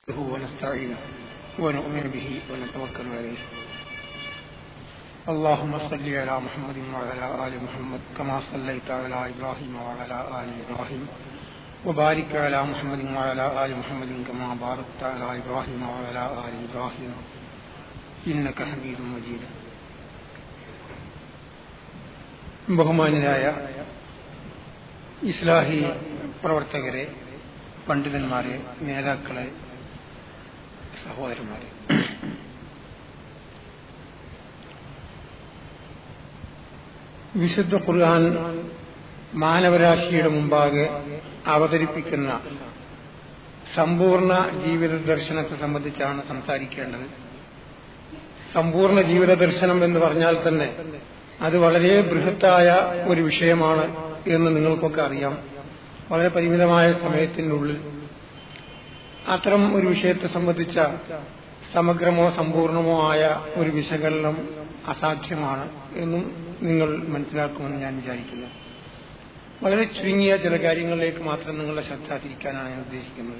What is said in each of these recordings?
نحمده ونستعينه ونؤمن به ونتوكل عليه اللهم صل على محمد وعلى آل محمد كما صليت على إبراهيم وعلى آل إبراهيم وبارك على محمد وعلى آل محمد كما باركت على إبراهيم وعلى آل إبراهيم إنك حميد مجيد ബഹുമാനായ ഇസ്ലാഹി പ്രവർത്തകരെ പണ്ഡിതന്മാരെ നേതാക്കളെ സഹോദരന്മാരെ വിശുദ്ധ ഖുർആൻ മാനവരാശിയുടെ മുമ്പാകെ അവതരിപ്പിക്കുന്ന സമ്പൂർണ്ണ ജീവിത ദർശനത്തെ സംബന്ധിച്ചാണ് സംസാരിക്കേണ്ടത് സമ്പൂർണ്ണ ജീവിത ദർശനം എന്ന് പറഞ്ഞാൽ തന്നെ അത് വളരെ ബൃഹത്തായ ഒരു വിഷയമാണ് എന്ന് നിങ്ങൾക്കൊക്കെ അറിയാം വളരെ പരിമിതമായ സമയത്തിനുള്ളിൽ അത്തരം ഒരു വിഷയത്തെ സംബന്ധിച്ച സമഗ്രമോ സമ്പൂർണമോ ആയ ഒരു വിശകലനം അസാധ്യമാണ് എന്നും നിങ്ങൾ മനസ്സിലാക്കുമെന്ന് ഞാൻ വിചാരിക്കുന്നു വളരെ ചുരുങ്ങിയ ചില കാര്യങ്ങളിലേക്ക് മാത്രം നിങ്ങളുടെ ശ്രദ്ധ തിരിക്കാനാണ് ഞാൻ ഉദ്ദേശിക്കുന്നത്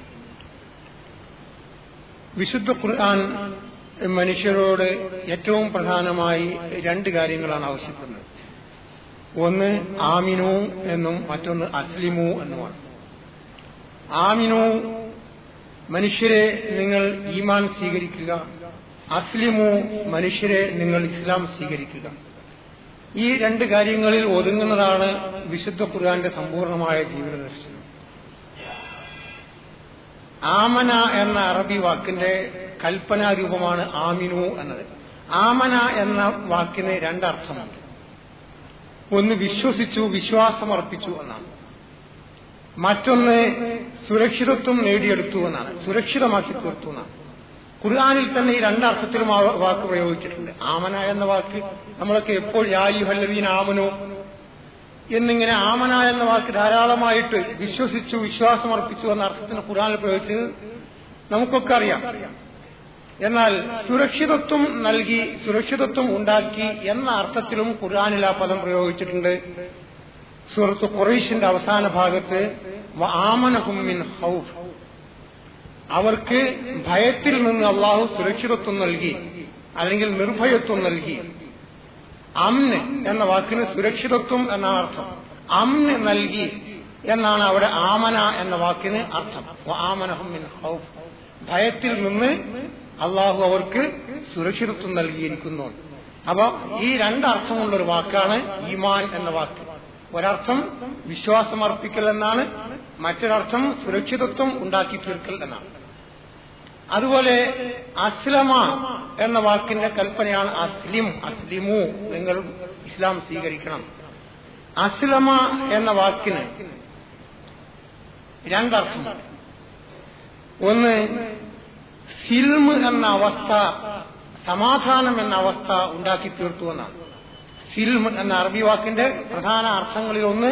വിശുദ്ധ ഖുർആൻ മനുഷ്യരോട് ഏറ്റവും പ്രധാനമായി രണ്ട് കാര്യങ്ങളാണ് ആവശ്യപ്പെടുന്നത് ഒന്ന് ആമിനു എന്നും മറ്റൊന്ന് അസ്ലിമു എന്നുമാണ് ആമിനു മനുഷ്യരെ നിങ്ങൾ ഈമാൻ സ്വീകരിക്കുക അസ്ലിമു മനുഷ്യരെ നിങ്ങൾ ഇസ്ലാം സ്വീകരിക്കുക ഈ രണ്ട് കാര്യങ്ങളിൽ ഒതുങ്ങുന്നതാണ് വിശുദ്ധ ഖുർആന്റെ സമ്പൂർണമായ ജീവിത ദർശനം ആമന എന്ന അറബി വാക്കിന്റെ കൽപ്പനാ രൂപമാണ് ആമിനു എന്നത് ആമന എന്ന വാക്കിന് രണ്ടർത്ഥമുണ്ട് ഒന്ന് വിശ്വസിച്ചു വിശ്വാസമർപ്പിച്ചു എന്നാണ് മറ്റൊന്ന് സുരക്ഷിതത്വം നേടിയെടുത്തു എന്നാണ് സുരക്ഷിതമാക്കി തീർത്തു എന്നാണ് ഖുർആാനിൽ തന്നെ ഈ രണ്ടർത്ഥത്തിലും ആ വാക്ക് പ്രയോഗിച്ചിട്ടുണ്ട് ആമന എന്ന വാക്ക് നമ്മളൊക്കെ എപ്പോൾ യായു ഹല്ലവീൻ ആമനു എന്നിങ്ങനെ ആമന എന്ന വാക്ക് ധാരാളമായിട്ട് വിശ്വസിച്ചു വിശ്വാസമർപ്പിച്ചു എന്ന അർത്ഥത്തിന് ഖുർആാനിൽ പ്രയോഗിച്ചത് നമുക്കൊക്കെ അറിയാം എന്നാൽ സുരക്ഷിതത്വം നൽകി സുരക്ഷിതത്വം ഉണ്ടാക്കി എന്ന അർത്ഥത്തിലും ഖുർആാനിൽ ആ പദം പ്രയോഗിച്ചിട്ടുണ്ട് സുഹൃത്ത് ഖുറൈഷിന്റെ അവസാന ഭാഗത്ത് ആമനഹുമിൻ ഹൗഫ് അവർക്ക് ഭയത്തിൽ നിന്ന് അള്ളാഹു സുരക്ഷിതത്വം നൽകി അല്ലെങ്കിൽ നിർഭയത്വം നൽകി അമ്ന് എന്ന വാക്കിന് സുരക്ഷിതത്വം എന്ന അർത്ഥം അമ്ന് നൽകി എന്നാണ് അവിടെ ആമന എന്ന വാക്കിന് അർത്ഥം ആമനഹുമിൻ ഹൗഫ് ഭയത്തിൽ നിന്ന് അള്ളാഹു അവർക്ക് സുരക്ഷിതത്വം നൽകിയിരിക്കുന്നു അപ്പൊ ഈ രണ്ടർത്ഥമുള്ള ഒരു വാക്കാണ് ഈമാൻ എന്ന വാക്ക് ഒരർത്ഥം വിശ്വാസം അർപ്പിക്കൽ എന്നാണ് മറ്റൊരർത്ഥം സുരക്ഷിതത്വം ഉണ്ടാക്കി തീർക്കൽ എന്നാണ് അതുപോലെ അസ്ലമ എന്ന വാക്കിന്റെ കൽപ്പനയാണ് അസ്ലിം അസ്ലിമു നിങ്ങൾ ഇസ്ലാം സ്വീകരിക്കണം അസ്ലമ എന്ന വാക്കിന് രണ്ടർത്ഥമുണ്ട് ഒന്ന് സിൽമ് എന്ന അവസ്ഥ സമാധാനം എന്ന അവസ്ഥ ഉണ്ടാക്കി തീർത്തു എന്നാണ് സിൽമ് എന്ന അറബി വാക്കിന്റെ പ്രധാന അർത്ഥങ്ങളിൽ ഒന്ന്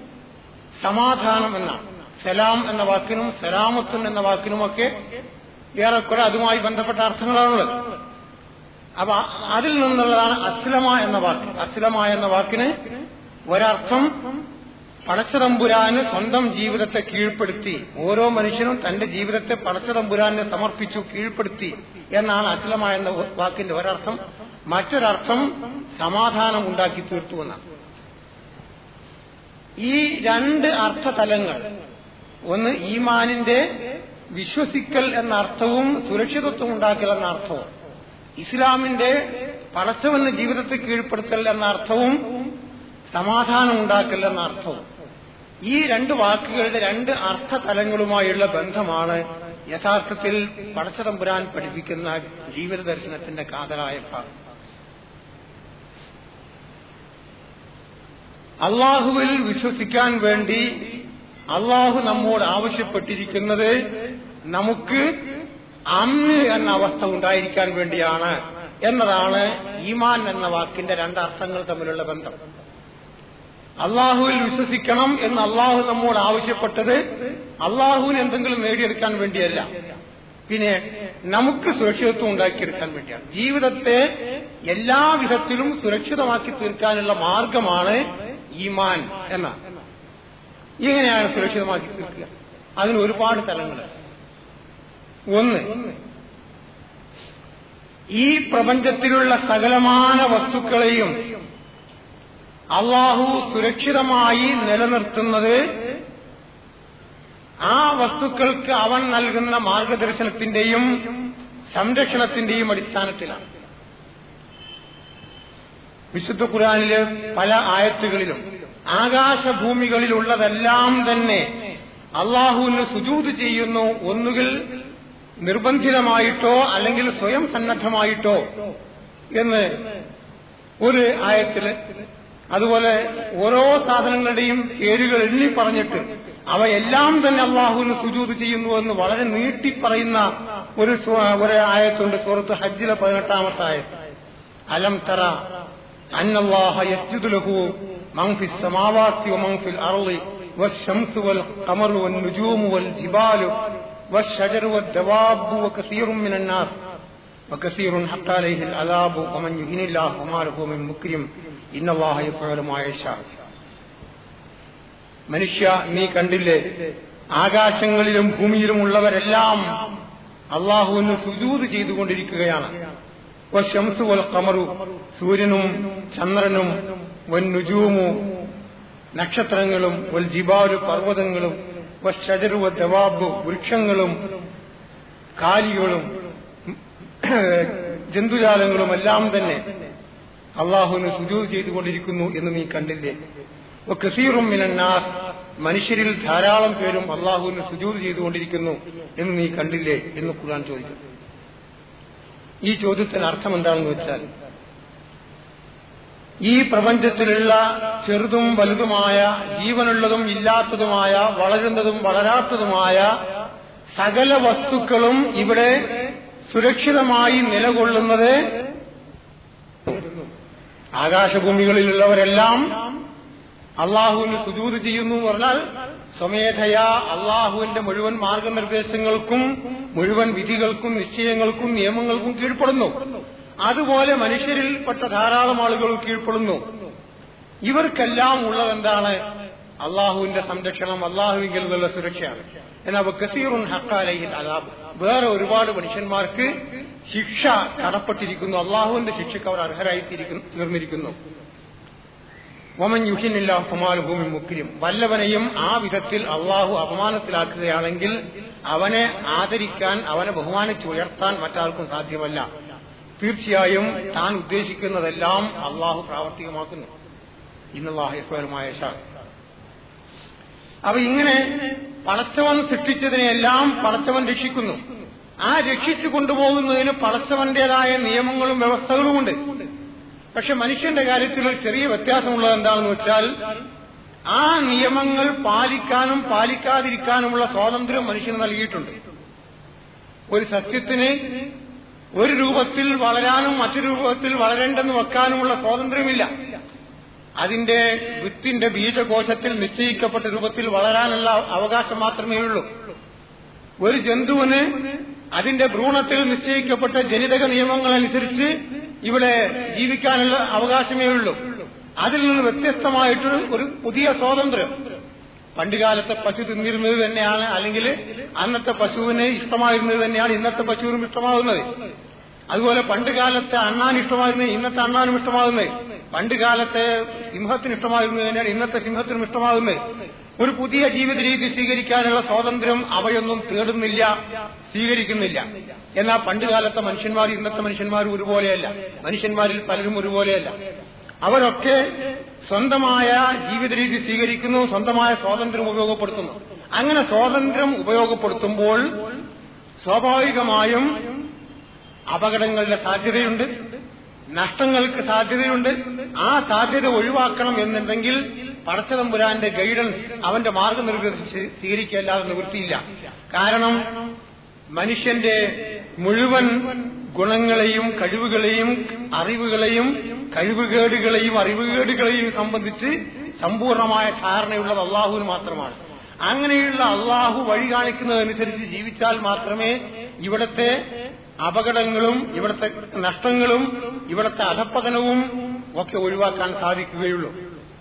സമാധാനം എന്നാണ് സലാം എന്ന വാക്കിനും സലാമത്തുൻ എന്ന വാക്കിനുമൊക്കെ ഏറെക്കുറെ അതുമായി ബന്ധപ്പെട്ട അർത്ഥങ്ങളാണുള്ളത് അപ്പൊ അതിൽ നിന്നുള്ളതാണ് അസ്ലമ എന്ന വാക്ക് അസ്ലമ എന്ന വാക്കിന് ഒരർത്ഥം പടച്ചതമ്പുരാന് സ്വന്തം ജീവിതത്തെ കീഴ്പ്പെടുത്തി ഓരോ മനുഷ്യനും തന്റെ ജീവിതത്തെ പടച്ചതമ്പുരാനെ സമർപ്പിച്ചു കീഴ്പ്പെടുത്തി എന്നാണ് അസ്ലമ എന്ന വാക്കിന്റെ ഒരർത്ഥം മറ്റൊരർത്ഥം സമാധാനം ഉണ്ടാക്കി തീർത്തു എന്നാണ് ഈ രണ്ട് അർത്ഥതലങ്ങൾ ഒന്ന് ഈമാനിന്റെ വിശ്വസിക്കൽ എന്ന അർത്ഥവും സുരക്ഷിതത്വം ഉണ്ടാക്കൽ എന്ന അർത്ഥവും ഇസ്ലാമിന്റെ പടച്ചവന് ജീവിതത്തെ കീഴ്പ്പെടുത്തൽ എന്ന അർത്ഥവും സമാധാനം ഉണ്ടാക്കൽ എന്ന അർത്ഥവും ഈ രണ്ട് വാക്കുകളുടെ രണ്ട് അർത്ഥതലങ്ങളുമായുള്ള ബന്ധമാണ് യഥാർത്ഥത്തിൽ പടച്ചതമ്പുരാൻ പഠിപ്പിക്കുന്ന ജീവിത ദർശനത്തിന്റെ കാതലായ ഭാഗം അള്ളാഹുവിൽ വിശ്വസിക്കാൻ വേണ്ടി അള്ളാഹു നമ്മോട് ആവശ്യപ്പെട്ടിരിക്കുന്നത് നമുക്ക് അന്ന് എന്ന അവസ്ഥ ഉണ്ടായിരിക്കാൻ വേണ്ടിയാണ് എന്നതാണ് ഈമാൻ എന്ന വാക്കിന്റെ രണ്ടർത്ഥങ്ങൾ തമ്മിലുള്ള ബന്ധം അള്ളാഹുവിൽ വിശ്വസിക്കണം എന്ന് അള്ളാഹു നമ്മോട് ആവശ്യപ്പെട്ടത് അള്ളാഹുവിന് എന്തെങ്കിലും നേടിയെടുക്കാൻ വേണ്ടിയല്ല പിന്നെ നമുക്ക് സുരക്ഷിതത്വം ഉണ്ടാക്കിയെടുക്കാൻ വേണ്ടിയാണ് ജീവിതത്തെ എല്ലാ വിധത്തിലും സുരക്ഷിതമാക്കി തീർക്കാനുള്ള മാർഗമാണ് ഈമാൻ എന്ന എങ്ങനെയാണ് സുരക്ഷിതമാക്കി തീർക്കുക അതിന് ഒരുപാട് തലങ്ങൾ ഒന്ന് ഈ പ്രപഞ്ചത്തിലുള്ള സകലമാന വസ്തുക്കളെയും അള്ളാഹു സുരക്ഷിതമായി നിലനിർത്തുന്നത് ആ വസ്തുക്കൾക്ക് അവൻ നൽകുന്ന മാർഗദർശനത്തിന്റെയും സംരക്ഷണത്തിന്റെയും അടിസ്ഥാനത്തിലാണ് വിശുദ്ധ ഖുറാനിലെ പല ആയത്തുകളിലും ആകാശഭൂമികളിലുള്ളതെല്ലാം തന്നെ അള്ളാഹുവിന് സുജൂത് ചെയ്യുന്നു ഒന്നുകിൽ നിർബന്ധിതമായിട്ടോ അല്ലെങ്കിൽ സ്വയം സന്നദ്ധമായിട്ടോ എന്ന് ഒരു ആയത്തില് അതുപോലെ ഓരോ സാധനങ്ങളുടെയും പേരുകൾ എണ്ണി പറഞ്ഞിട്ട് അവയെല്ലാം തന്നെ അള്ളാഹുവിന് സുജൂത് ചെയ്യുന്നു എന്ന് വളരെ നീട്ടി പറയുന്ന ഒരു ഒരു ആയത്തുണ്ട് സൂറത്ത് ഹജ്ജിലെ പതിനെട്ടാമത്തെ ആയത്ത് അലം തറ അന്നല്ലാഹ യസ്ജുദു ലഹു മൻ ഫിസ് സമാവാതി വമൻ ഫിൽ അർളി والشمس والقمر والنجوم والجبال والشجر والدواب وكثير من الناس وكثير حق عليه العذاب ومن يهن الله وما له من مكرم إن الله يفعل ما يشاء മനുഷ്യ നീ കണ്ടില്ലേ ആകാശങ്ങളിലും ഭൂമിയിലും ഉള്ളവരെല്ലാം അള്ളാഹുവിന് സുജൂത് ചെയ്തുകൊണ്ടിരിക്കുകയാണ് ഷംസു വൽ കമറു സൂര്യനും ചന്ദ്രനും വൻ നുജൂമു നക്ഷത്രങ്ങളും വൽ ജിബാലു പർവ്വതങ്ങളും ഷജറു ദവാബ് വൃക്ഷങ്ങളും കാലികളും ജന്തുജാലങ്ങളും എല്ലാം തന്നെ അള്ളാഹുവിന് സുജൂത് ചെയ്തുകൊണ്ടിരിക്കുന്നു എന്ന് നീ കണ്ടില്ലേ കസീറും മിനന്നാസ് മനുഷ്യരിൽ ധാരാളം പേരും അള്ളാഹുവിന് സുജൂത് ചെയ്തുകൊണ്ടിരിക്കുന്നു എന്ന് നീ കണ്ടില്ലേ എന്ന് ഖുർആൻ ചോദിക്കുന്നു ഈ ചോദ്യത്തിന് അർത്ഥം എന്താണെന്ന് വെച്ചാൽ ഈ പ്രപഞ്ചത്തിലുള്ള ചെറുതും വലുതുമായ ജീവനുള്ളതും ഇല്ലാത്തതുമായ വളരുന്നതും വളരാത്തതുമായ സകല വസ്തുക്കളും ഇവിടെ സുരക്ഷിതമായി നിലകൊള്ളുന്നത് ആകാശഭൂമികളിലുള്ളവരെല്ലാം അള്ളാഹുവിന് സുജൂത് ചെയ്യുന്നു എന്ന് പറഞ്ഞാൽ സ്വമേധയാ അള്ളാഹുവിന്റെ മുഴുവൻ മാർഗനിർദ്ദേശങ്ങൾക്കും മുഴുവൻ വിധികൾക്കും നിശ്ചയങ്ങൾക്കും നിയമങ്ങൾക്കും കീഴ്പ്പെടുന്നു അതുപോലെ മനുഷ്യരിൽപ്പെട്ട ധാരാളം ആളുകൾ കീഴ്പ്പെടുന്നു ഇവർക്കെല്ലാം ഉള്ളതെന്താണ് അള്ളാഹുവിന്റെ സംരക്ഷണം അള്ളാഹുവിങ്കിൽ നിന്നുള്ള സുരക്ഷയാണ് എന്നാൽ കസീറുൻ ഹക്കാലയിൽ അലാബ് വേറെ ഒരുപാട് മനുഷ്യന്മാർക്ക് ശിക്ഷ കടപ്പെട്ടിരിക്കുന്നു അള്ളാഹുവിന്റെ ശിക്ഷയ്ക്ക് അവർ അർഹരായി തീർന്നിരിക്കുന്നു വമൻ യുഹിനില്ല ഭൂമി മുക്കിലും വല്ലവനെയും ആ വിധത്തിൽ അള്ളാഹു അപമാനത്തിലാക്കുകയാണെങ്കിൽ അവനെ ആദരിക്കാൻ അവനെ ബഹുമാനിച്ച് ഉയർത്താൻ മറ്റാർക്കും സാധ്യമല്ല തീർച്ചയായും താൻ ഉദ്ദേശിക്കുന്നതെല്ലാം അള്ളാഹു പ്രാവർത്തികമാക്കുന്നു ഇന്നുള്ളാഹുമായ അപ്പൊ ഇങ്ങനെ പടച്ചവൻ സൃഷ്ടിച്ചതിനെയെല്ലാം പടച്ചവൻ രക്ഷിക്കുന്നു ആ രക്ഷിച്ചു കൊണ്ടുപോകുന്നതിന് പടച്ചവന്റേതായ നിയമങ്ങളും വ്യവസ്ഥകളുമുണ്ട് പക്ഷെ മനുഷ്യന്റെ കാര്യത്തിൽ ഒരു ചെറിയ വ്യത്യാസമുള്ളത് എന്താണെന്ന് വെച്ചാൽ ആ നിയമങ്ങൾ പാലിക്കാനും പാലിക്കാതിരിക്കാനുമുള്ള സ്വാതന്ത്ര്യം മനുഷ്യന് നൽകിയിട്ടുണ്ട് ഒരു സത്യത്തിന് ഒരു രൂപത്തിൽ വളരാനും മറ്റൊരു രൂപത്തിൽ വളരേണ്ടെന്ന് വെക്കാനുമുള്ള സ്വാതന്ത്ര്യമില്ല അതിന്റെ വിത്തിന്റെ ബീജകോശത്തിൽ നിശ്ചയിക്കപ്പെട്ട രൂപത്തിൽ വളരാനുള്ള അവകാശം മാത്രമേ ഉള്ളൂ ഒരു ജന്തുവിന് അതിന്റെ ഭ്രൂണത്തിൽ നിശ്ചയിക്കപ്പെട്ട ജനിതക നിയമങ്ങൾ അനുസരിച്ച് ഇവിടെ ജീവിക്കാനുള്ള അവകാശമേ ഉള്ളൂ അതിൽ നിന്ന് വ്യത്യസ്തമായിട്ട് ഒരു പുതിയ സ്വാതന്ത്ര്യം പണ്ടുകാലത്തെ പശു തിന്നിരുന്നത് തന്നെയാണ് അല്ലെങ്കിൽ അന്നത്തെ പശുവിന് ഇഷ്ടമായിരുന്നത് തന്നെയാണ് ഇന്നത്തെ പശുവിനും ഇഷ്ടമാകുന്നത് അതുപോലെ പണ്ടുകാലത്തെ അണ്ണാൻ ഇഷ്ടമായിരുന്നത് ഇന്നത്തെ അണ്ണാനും ഇഷ്ടമാകുന്നത് പണ്ടുകാലത്തെ സിംഹത്തിന് ഇഷ്ടമായിരുന്നത് തന്നെയാണ് ഇന്നത്തെ സിംഹത്തിനും ഇഷ്ടമാകുന്നത് ഒരു പുതിയ ജീവിത രീതി സ്വീകരിക്കാനുള്ള സ്വാതന്ത്ര്യം അവയൊന്നും തേടുന്നില്ല സ്വീകരിക്കുന്നില്ല എന്നാൽ പണ്ടുകാലത്തെ മനുഷ്യന്മാർ ഇന്നത്തെ മനുഷ്യന്മാർ ഒരുപോലെയല്ല മനുഷ്യന്മാരിൽ പലരും ഒരുപോലെയല്ല അവരൊക്കെ സ്വന്തമായ ജീവിത രീതി സ്വീകരിക്കുന്നു സ്വന്തമായ സ്വാതന്ത്ര്യം ഉപയോഗപ്പെടുത്തുന്നു അങ്ങനെ സ്വാതന്ത്ര്യം ഉപയോഗപ്പെടുത്തുമ്പോൾ സ്വാഭാവികമായും അപകടങ്ങളുടെ സാധ്യതയുണ്ട് നഷ്ടങ്ങൾക്ക് സാധ്യതയുണ്ട് ആ സാധ്യത ഒഴിവാക്കണം എന്നുണ്ടെങ്കിൽ പടച്ചതമ്പുരാന്റെ ഗൈഡൻസ് അവന്റെ മാർഗനിർദ്ദേശിച്ച് സ്വീകരിക്കല്ലാതെ നിവൃത്തിയില്ല കാരണം മനുഷ്യന്റെ മുഴുവൻ ഗുണങ്ങളെയും കഴിവുകളെയും അറിവുകളെയും കഴിവുകേടുകളെയും അറിവുകേടുകളെയും സംബന്ധിച്ച് സമ്പൂർണമായ ധാരണയുള്ളത് അള്ളാഹുവിന് മാത്രമാണ് അങ്ങനെയുള്ള അള്ളാഹു വഴി കാണിക്കുന്നതനുസരിച്ച് ജീവിച്ചാൽ മാത്രമേ ഇവിടത്തെ അപകടങ്ങളും ഇവിടുത്തെ നഷ്ടങ്ങളും ഇവിടുത്തെ അധപ്പതനവും ഒക്കെ ഒഴിവാക്കാൻ സാധിക്കുകയുള്ളൂ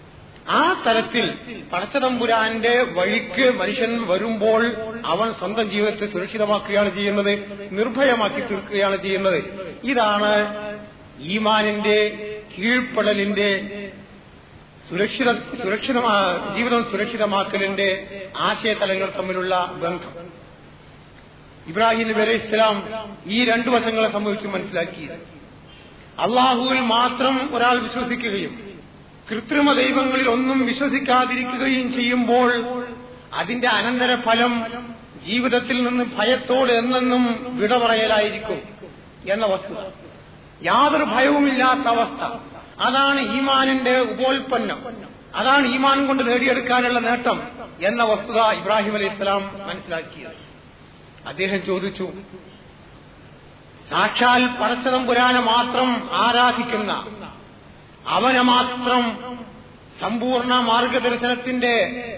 ആ തരത്തിൽ പടച്ചതമ്പുരാന്റെ വഴിക്ക് മനുഷ്യൻ വരുമ്പോൾ അവൻ സ്വന്തം ജീവിതത്തെ സുരക്ഷിതമാക്കുകയാണ് ചെയ്യുന്നത് നിർഭയമാക്കി തീർക്കുകയാണ് ചെയ്യുന്നത് ഇതാണ് ഈമാനിന്റെ കീഴ്പ്പെടലിന്റെ സുരക്ഷിത സുരക്ഷിതമാ ജീവിതം സുരക്ഷിതമാക്കലിന്റെ ആശയതലങ്ങൾ തമ്മിലുള്ള ബന്ധം ഇബ്രാഹിം നബി അലൈഹി ഇസ്ലാം ഈ രണ്ടു വശങ്ങളെ സംബന്ധിച്ച് മനസ്സിലാക്കി അള്ളാഹുവിൽ മാത്രം ഒരാൾ വിശ്വസിക്കുകയും കൃത്രിമ ദൈവങ്ങളിൽ ഒന്നും വിശ്വസിക്കാതിരിക്കുകയും ചെയ്യുമ്പോൾ അതിന്റെ അനന്തരഫലം ജീവിതത്തിൽ നിന്ന് ഭയത്തോട് എന്നെന്നും വിട പറയലായിരിക്കും എന്ന വസ്തുത യാതൊരു ഭയവുമില്ലാത്ത അവസ്ഥ അതാണ് ഈമാനിന്റെ ഉപോൽപ്പന്നം അതാണ് ഈമാൻ കൊണ്ട് നേടിയെടുക്കാനുള്ള നേട്ടം എന്ന വസ്തുത ഇബ്രാഹിം അലൈഹി ഇസ്ലാം മനസ്സിലാക്കിയത് അദ്ദേഹം ചോദിച്ചു സാക്ഷാൽ പരശുതം പുരാനെ മാത്രം ആരാധിക്കുന്ന അവനെ മാത്രം സമ്പൂർണ്ണ മാർഗദർശനത്തിന്റെ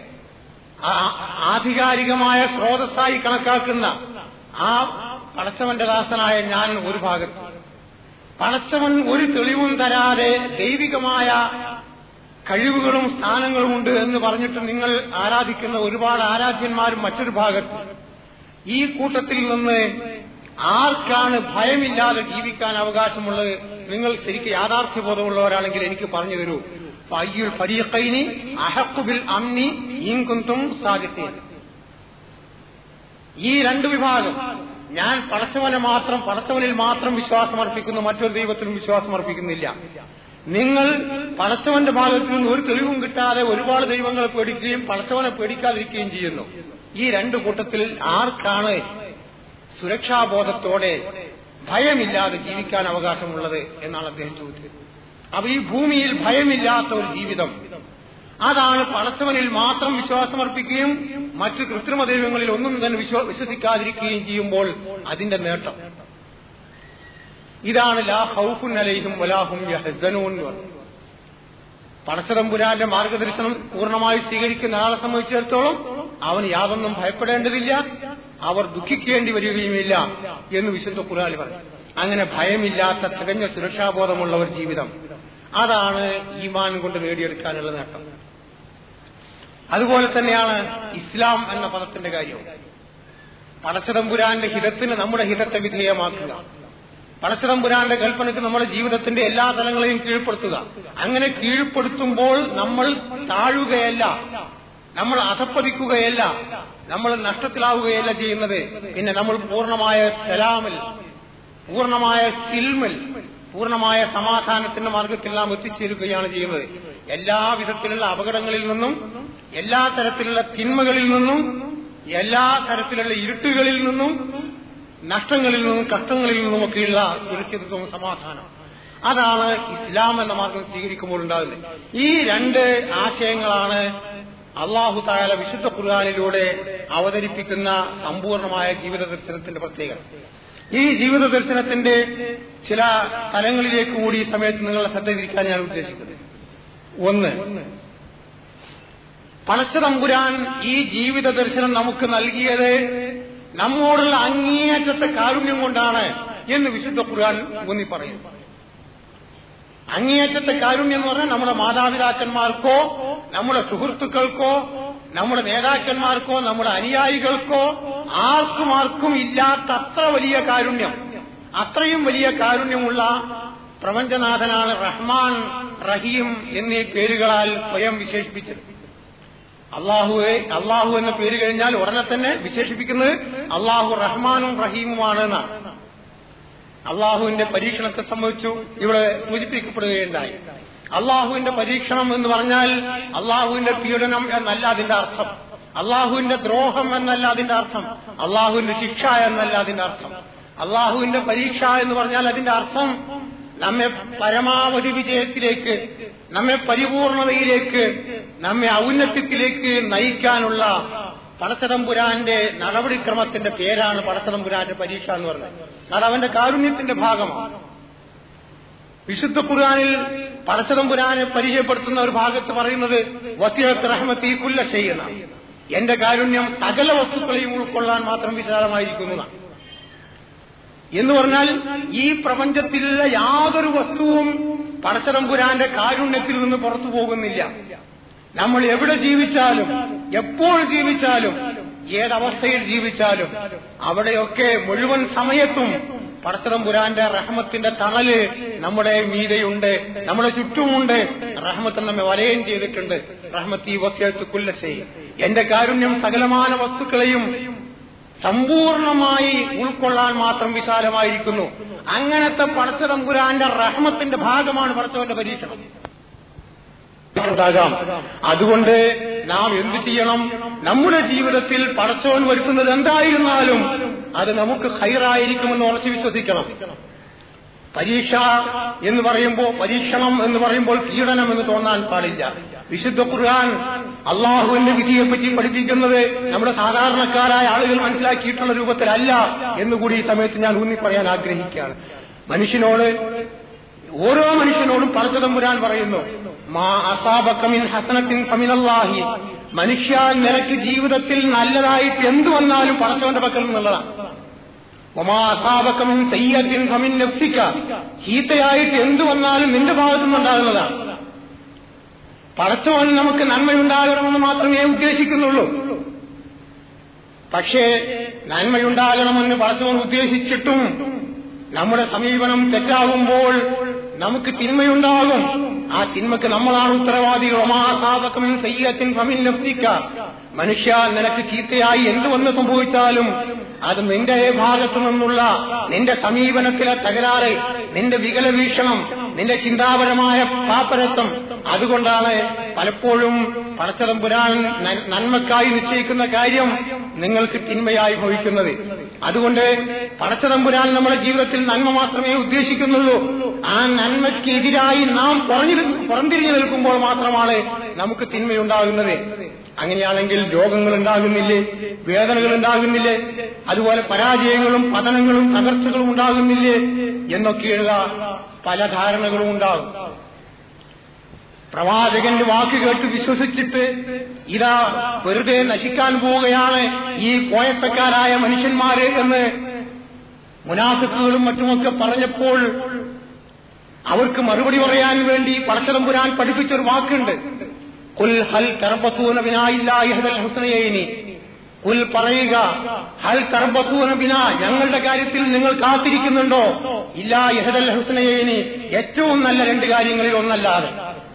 ആധികാരികമായ സ്രോതസ്സായി കണക്കാക്കുന്ന ആ പടച്ചവന്റെ ദാസനായ ഞാൻ ഒരു ഭാഗത്ത് പടച്ചവൻ ഒരു തെളിവും തരാതെ ദൈവികമായ കഴിവുകളും സ്ഥാനങ്ങളും ഉണ്ട് എന്ന് പറഞ്ഞിട്ട് നിങ്ങൾ ആരാധിക്കുന്ന ഒരുപാട് ആരാധ്യന്മാരും മറ്റൊരു ഭാഗത്ത് ഈ കൂട്ടത്തിൽ നിന്ന് ആർക്കാണ് ഭയമില്ലാതെ ജീവിക്കാൻ അവകാശമുള്ളത് നിങ്ങൾ ശരിക്കും യാഥാർത്ഥ്യബോധമുള്ളവരാണെങ്കിൽ എനിക്ക് പറഞ്ഞു തരൂ ഫയ്യുൽ ഫരീഖൈനി അഹക്കുബിൽ അമ്നി ഈങ്കുന്തും സാധിത്തേ ഈ രണ്ട് വിഭാഗം ഞാൻ പടച്ചവനെ മാത്രം പടച്ചവനിൽ മാത്രം വിശ്വാസം അർപ്പിക്കുന്നു മറ്റൊരു ദൈവത്തിലും വിശ്വാസം അർപ്പിക്കുന്നില്ല നിങ്ങൾ പടച്ചവന്റെ ഭാഗത്തു നിന്ന് ഒരു തെളിവും കിട്ടാതെ ഒരുപാട് ദൈവങ്ങളെ പേടിക്കുകയും പടച്ചവനെ പേടിക്കാതിരിക്കുകയും ചെയ്യുന്നു ഈ രണ്ട് കൂട്ടത്തിൽ ആർക്കാണ് സുരക്ഷാബോധത്തോടെ ഭയമില്ലാതെ ജീവിക്കാൻ അവകാശമുള്ളത് എന്നാണ് അദ്ദേഹം ചോദിച്ചത് അപ്പൊ ഈ ഭൂമിയിൽ ഭയമില്ലാത്ത ഒരു ജീവിതം അതാണ് പടച്ചവനിൽ മാത്രം വിശ്വാസമർപ്പിക്കുകയും മറ്റു കൃത്രിമ ദൈവങ്ങളിൽ ഒന്നും തന്നെ വിശ്വസിക്കാതിരിക്കുകയും ചെയ്യുമ്പോൾ അതിന്റെ നേട്ടം ഇതാണ് ലാ ഹൗഫുൻ അലൈഹിം വലാഹും യഹ്സനൂൻ എന്ന് പറയുന്നത് പടച്ചതമ്പുരാന്റെ മാർഗദർശനം പൂർണ്ണമായി സ്വീകരിക്കുന്ന ആളെ സംബന്ധിച്ചിടത്തോളം അവന് യാതൊന്നും ഭയപ്പെടേണ്ടതില്ല അവർ ദുഃഖിക്കേണ്ടി വരികയുമില്ല എന്ന് വിശുദ്ധ ഖുറാലി പറഞ്ഞു അങ്ങനെ ഭയമില്ലാത്ത തികഞ്ഞ സുരക്ഷാബോധമുള്ള ഒരു ജീവിതം അതാണ് ഈമാൻ കൊണ്ട് നേടിയെടുക്കാനുള്ള നേട്ടം അതുപോലെ തന്നെയാണ് ഇസ്ലാം എന്ന പദത്തിന്റെ കാര്യം പടച്ചതമ്പുരാന്റെ ഹിതത്തിന് നമ്മുടെ ഹിതത്തെ വിധേയമാക്കുക പടച്ചതമ്പുരാന്റെ കൽപ്പനയ്ക്ക് നമ്മുടെ ജീവിതത്തിന്റെ എല്ലാ തലങ്ങളെയും കീഴ്പ്പെടുത്തുക അങ്ങനെ കീഴ്പ്പെടുത്തുമ്പോൾ നമ്മൾ താഴുകയല്ല നമ്മൾ അധപ്പതിക്കുകയല്ല നമ്മൾ നഷ്ടത്തിലാവുകയല്ല ചെയ്യുന്നത് പിന്നെ നമ്മൾ പൂർണ്ണമായ സലാമിൽ പൂർണ്ണമായ സിൽമിൽ പൂർണ്ണമായ സമാധാനത്തിന്റെ മാർഗത്തിൽ നാം എത്തിച്ചേരുകയാണ് ചെയ്യുന്നത് എല്ലാ വിധത്തിലുള്ള അപകടങ്ങളിൽ നിന്നും എല്ലാ തരത്തിലുള്ള തിന്മകളിൽ നിന്നും എല്ലാ തരത്തിലുള്ള ഇരുട്ടുകളിൽ നിന്നും നഷ്ടങ്ങളിൽ നിന്നും കഷ്ടങ്ങളിൽ നിന്നുമൊക്കെയുള്ള സുരക്ഷിതത്വവും സമാധാനം അതാണ് ഇസ്ലാം എന്ന മാർഗം സ്വീകരിക്കുമ്പോൾ ഉണ്ടാകുന്നത് ഈ രണ്ട് ആശയങ്ങളാണ് അള്ളാഹു തായാല വിശുദ്ധ ഖുർആാനിലൂടെ അവതരിപ്പിക്കുന്ന സമ്പൂർണമായ ജീവിത ദർശനത്തിന്റെ പ്രത്യേകത ഈ ജീവിത ദർശനത്തിന്റെ ചില തലങ്ങളിലേക്ക് കൂടി ഈ സമയത്ത് നിങ്ങളുടെ ശ്രദ്ധ തിരിക്കാൻ ഞാൻ ഉദ്ദേശിക്കുന്നത് ഒന്ന് പണച്ചതമ്പുരാൻ ഈ ജീവിത ദർശനം നമുക്ക് നൽകിയത് നമ്മോടുള്ള അങ്ങേയറ്റത്തെ കാരുണ്യം കൊണ്ടാണ് എന്ന് വിശുദ്ധ ഖുർആൻ ഊന്നി പറയുന്നു അങ്ങേയറ്റത്തെ കാരുണ്യം എന്ന് പറഞ്ഞാൽ നമ്മുടെ മാതാപിതാക്കന്മാർക്കോ നമ്മുടെ സുഹൃത്തുക്കൾക്കോ നമ്മുടെ നേതാക്കന്മാർക്കോ നമ്മുടെ അനുയായികൾക്കോ ആർക്കും ആർക്കും ഇല്ലാത്ത അത്ര വലിയ കാരുണ്യം അത്രയും വലിയ കാരുണ്യമുള്ള പ്രപഞ്ചനാഥനാണ് റഹ്മാൻ റഹീം എന്നീ പേരുകളാൽ സ്വയം വിശേഷിപ്പിച്ചത് അള്ളാഹുവെ അള്ളാഹു എന്ന പേര് കഴിഞ്ഞാൽ ഉടനെ തന്നെ വിശേഷിപ്പിക്കുന്നത് അള്ളാഹു റഹ്മാനും റഹീമുമാണ് എന്നാണ് അള്ളാഹുവിന്റെ പരീക്ഷണത്തെ സംബന്ധിച്ചു ഇവിടെ സൂചിപ്പിക്കപ്പെടുകയുണ്ടായി അള്ളാഹുവിന്റെ പരീക്ഷണം എന്ന് പറഞ്ഞാൽ അള്ളാഹുവിന്റെ പീഡനം എന്നല്ല അതിന്റെ അർത്ഥം അള്ളാഹുവിന്റെ ദ്രോഹം എന്നല്ല അതിന്റെ അർത്ഥം അള്ളാഹുവിന്റെ ശിക്ഷ എന്നല്ല അതിന്റെ അർത്ഥം അള്ളാഹുവിന്റെ പരീക്ഷ എന്ന് പറഞ്ഞാൽ അതിന്റെ അർത്ഥം നമ്മെ പരമാവധി വിജയത്തിലേക്ക് നമ്മെ പരിപൂർണതയിലേക്ക് നമ്മെ ഔന്നത്യത്തിലേക്ക് നയിക്കാനുള്ള പടച്ചതമ്പുരാന്റെ നടപടിക്രമത്തിന്റെ പേരാണ് പടച്ചതമ്പുരാന്റെ പരീക്ഷ എന്ന് പറയുന്നത് അത് അവന്റെ കാരുണ്യത്തിന്റെ ഭാഗമാണ് വിശുദ്ധ ഖുർആാനിൽ പടച്ചതമ്പുരാനെ പരിചയപ്പെടുത്തുന്ന ഒരു ഭാഗത്ത് പറയുന്നത് വസീറത്ത് റഹ്മത്തി കുല്ല ചെയ്യുന്ന എന്റെ കാരുണ്യം സകല വസ്തുക്കളെയും ഉൾക്കൊള്ളാൻ മാത്രം വിശാലമായിരിക്കുന്നതാണ് എന്ന് പറഞ്ഞാൽ ഈ പ്രപഞ്ചത്തിലുള്ള യാതൊരു വസ്തുവും പടച്ചതമ്പുരാന്റെ കാരുണ്യത്തിൽ നിന്ന് പുറത്തു പോകുന്നില്ല നമ്മൾ എവിടെ ജീവിച്ചാലും എപ്പോൾ ജീവിച്ചാലും ഏതവസ്ഥയിൽ ജീവിച്ചാലും അവിടെയൊക്കെ മുഴുവൻ സമയത്തും പടത്തറമ്പുരാന്റെ റഹ്മത്തിന്റെ തണല് നമ്മുടെ മീതയുണ്ട് നമ്മുടെ ചുറ്റുമുണ്ട് റഹ്മത്ത് നമ്മെ വലയം ചെയ്തിട്ടുണ്ട് റഹ്മത്തി വസ്യത്ത് കുല്ലശേ എന്റെ കാരുണ്യം സകലമാന വസ്തുക്കളെയും സമ്പൂർണമായി ഉൾക്കൊള്ളാൻ മാത്രം വിശാലമായിരിക്കുന്നു അങ്ങനത്തെ പടച്ചതമ്പുരാന്റെ റഹ്മത്തിന്റെ ഭാഗമാണ് പടച്ചവന്റെ പരീക്ഷണം ഉണ്ടാകാം അതുകൊണ്ട് നാം എന്ത് ചെയ്യണം നമ്മുടെ ജീവിതത്തിൽ പടച്ചവൻ വരുത്തുന്നത് എന്തായിരുന്നാലും അത് നമുക്ക് ഹൈറായിരിക്കുമെന്ന് ഉറച്ചു വിശ്വസിക്കണം പരീക്ഷ എന്ന് പറയുമ്പോൾ പരീക്ഷണം എന്ന് പറയുമ്പോൾ പീഡനം എന്ന് തോന്നാൻ പാടില്ല വിശുദ്ധ ഖുർആൻ അള്ളാഹുവിന്റെ വിധിയെപ്പറ്റി പഠിപ്പിക്കുന്നത് നമ്മുടെ സാധാരണക്കാരായ ആളുകൾ മനസ്സിലാക്കിയിട്ടുള്ള രൂപത്തിലല്ല എന്നുകൂടി ഈ സമയത്ത് ഞാൻ ഊന്നി പറയാൻ ആഗ്രഹിക്കുകയാണ് മനുഷ്യനോട് ഓരോ മനുഷ്യനോടും പരച്ചതമ്പുരാൻ പറയുന്നു മാ അസാബക്കമിൻ ഹസനത്തിൻ ഫമിനല്ലാഹി മനുഷ്യ നിനക്ക് ജീവിതത്തിൽ നല്ലതായിട്ട് എന്തു വന്നാലും പടച്ചവന്റെ പക്കൽ നിന്നുള്ളതാണ് ഒമാ അസാബക്കമിൻ സയ്യത്തിൻ ഫമിൻ നഫ്സിക്ക ചീത്തയായിട്ട് എന്തു വന്നാലും നിന്റെ ഭാഗത്തു നിന്നുണ്ടാകുന്നതാണ് പടച്ചവൻ നമുക്ക് നന്മയുണ്ടാകണമെന്ന് മാത്രമേ ഉദ്ദേശിക്കുന്നുള്ളൂ പക്ഷേ നന്മയുണ്ടാകണമെന്ന് പടച്ചവൻ ഉദ്ദേശിച്ചിട്ടും നമ്മുടെ സമീപനം തെറ്റാകുമ്പോൾ നമുക്ക് തിന്മയുണ്ടാകും ആ തിന്മക്ക് നമ്മളാണ് ഉത്തരവാദികൾ ഒമാസാപകമിൻ സയ്യത്തിൻ ഫമിൻ നഫ്സിക്ക മനുഷ്യ നിനക്ക് ചീത്തയായി എന്തു വന്ന് സംഭവിച്ചാലും അത് നിന്റെ ഭാഗത്തു നിന്നുള്ള നിന്റെ സമീപനത്തിലെ തകരാറ് നിന്റെ വികല വീക്ഷണം നിന്റെ ചിന്താപരമായ പാപ്പരത്വം അതുകൊണ്ടാണ് പലപ്പോഴും പടച്ചതമ്പുരാൻ നന്മക്കായി നിശ്ചയിക്കുന്ന കാര്യം നിങ്ങൾക്ക് തിന്മയായി ഭവിക്കുന്നത് അതുകൊണ്ട് പടച്ചതമ്പുരാൻ നമ്മുടെ ജീവിതത്തിൽ നന്മ മാത്രമേ ഉദ്ദേശിക്കുന്നുള്ളൂ ആ നന്മയ്ക്കെതിരായി നാം പുറംതിരിഞ്ഞു നിൽക്കുമ്പോൾ മാത്രമാണ് നമുക്ക് തിന്മയുണ്ടാകുന്നത് അങ്ങനെയാണെങ്കിൽ രോഗങ്ങൾ ഉണ്ടാകുന്നില്ലേ വേദനകൾ ഉണ്ടാകുന്നില്ലേ അതുപോലെ പരാജയങ്ങളും പതനങ്ങളും തകർച്ചകളും ഉണ്ടാകുന്നില്ലേ എന്നൊക്കെയുള്ള പല ധാരണകളും ഉണ്ടാകും പ്രവാചകന്റെ വാക്ക് കേട്ട് വിശ്വസിച്ചിട്ട് ഇതാ വെറുതെ നശിക്കാൻ പോവുകയാണ് ഈ കോയത്തക്കാരായ മനുഷ്യന്മാര് എന്ന് മുനാഫിക്കുകളും മറ്റുമൊക്കെ പറഞ്ഞപ്പോൾ അവർക്ക് മറുപടി പറയാൻ വേണ്ടി പടച്ചതമ്പുരാൻ പഠിപ്പിച്ചൊരു വാക്കുണ്ട് കുൽ ഹൽ തർബസൂന ബിനായില്ലാഹിഹദൽ ഹുസ്നയൈനി കുൽ പറയുക ഹൽ തർബസൂന ബിന ഞങ്ങളുടെ കാര്യത്തിൽ നിങ്ങൾ കാത്തിരിക്കുന്നുണ്ടോ ഇല്ലാ യഹദൽ ഹുസ്നയൈനി ഏറ്റവും നല്ല രണ്ട് കാര്യങ്ങളിൽ ഒന്നല്ലാതെ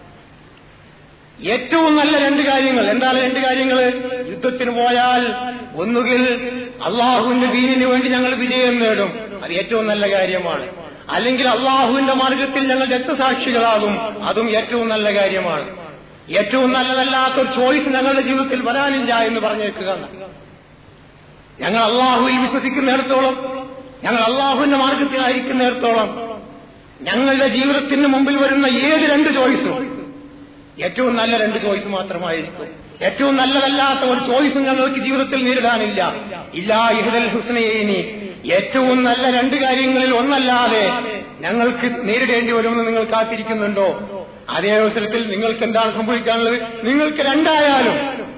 ഏറ്റവും നല്ല രണ്ട് കാര്യങ്ങൾ എന്താണ് രണ്ട് കാര്യങ്ങൾ യുദ്ധത്തിന് പോയാൽ ഒന്നുകിൽ അള്ളാഹുവിന്റെ ദീനിന് വേണ്ടി ഞങ്ങൾ വിജയം നേടും അത് ഏറ്റവും നല്ല കാര്യമാണ് അല്ലെങ്കിൽ അള്ളാഹുവിന്റെ മാർഗത്തിൽ ഞങ്ങൾ രക്തസാക്ഷികളാകും അതും ഏറ്റവും നല്ല കാര്യമാണ് ഏറ്റവും നല്ലതല്ലാത്തൊരു ചോയ്സ് ഞങ്ങളുടെ ജീവിതത്തിൽ വരാനില്ല എന്ന് പറഞ്ഞേക്കുക ഞങ്ങൾ അള്ളാഹുവിൽ വിശ്വസിക്കുന്നിടത്തോളം ഞങ്ങൾ അള്ളാഹുവിന്റെ മാർഗത്തിലായിരിക്കുന്നിടത്തോളം ഞങ്ങളുടെ ജീവിതത്തിന് മുമ്പിൽ വരുന്ന ഏത് രണ്ട് ചോയ്സും ഏറ്റവും നല്ല രണ്ട് ചോയ്സ് മാത്രമായിരിക്കും ഏറ്റവും നല്ലതല്ലാത്ത ഒരു ചോയ്സും ഞങ്ങൾക്ക് ജീവിതത്തിൽ നേരിടാനില്ല ഇല്ലാ ഇഹദൽ ഹുസ്നയേനി ഏറ്റവും നല്ല രണ്ട് കാര്യങ്ങളിൽ ഒന്നല്ലാതെ ഞങ്ങൾക്ക് നേരിടേണ്ടി വരുമെന്ന് നിങ്ങൾ കാത്തിരിക്കുന്നുണ്ടോ അതേ അവസരത്തിൽ നിങ്ങൾക്ക് എന്താണ് സംഭവിക്കാനുള്ളത് നിങ്ങൾക്ക് രണ്ടായാലും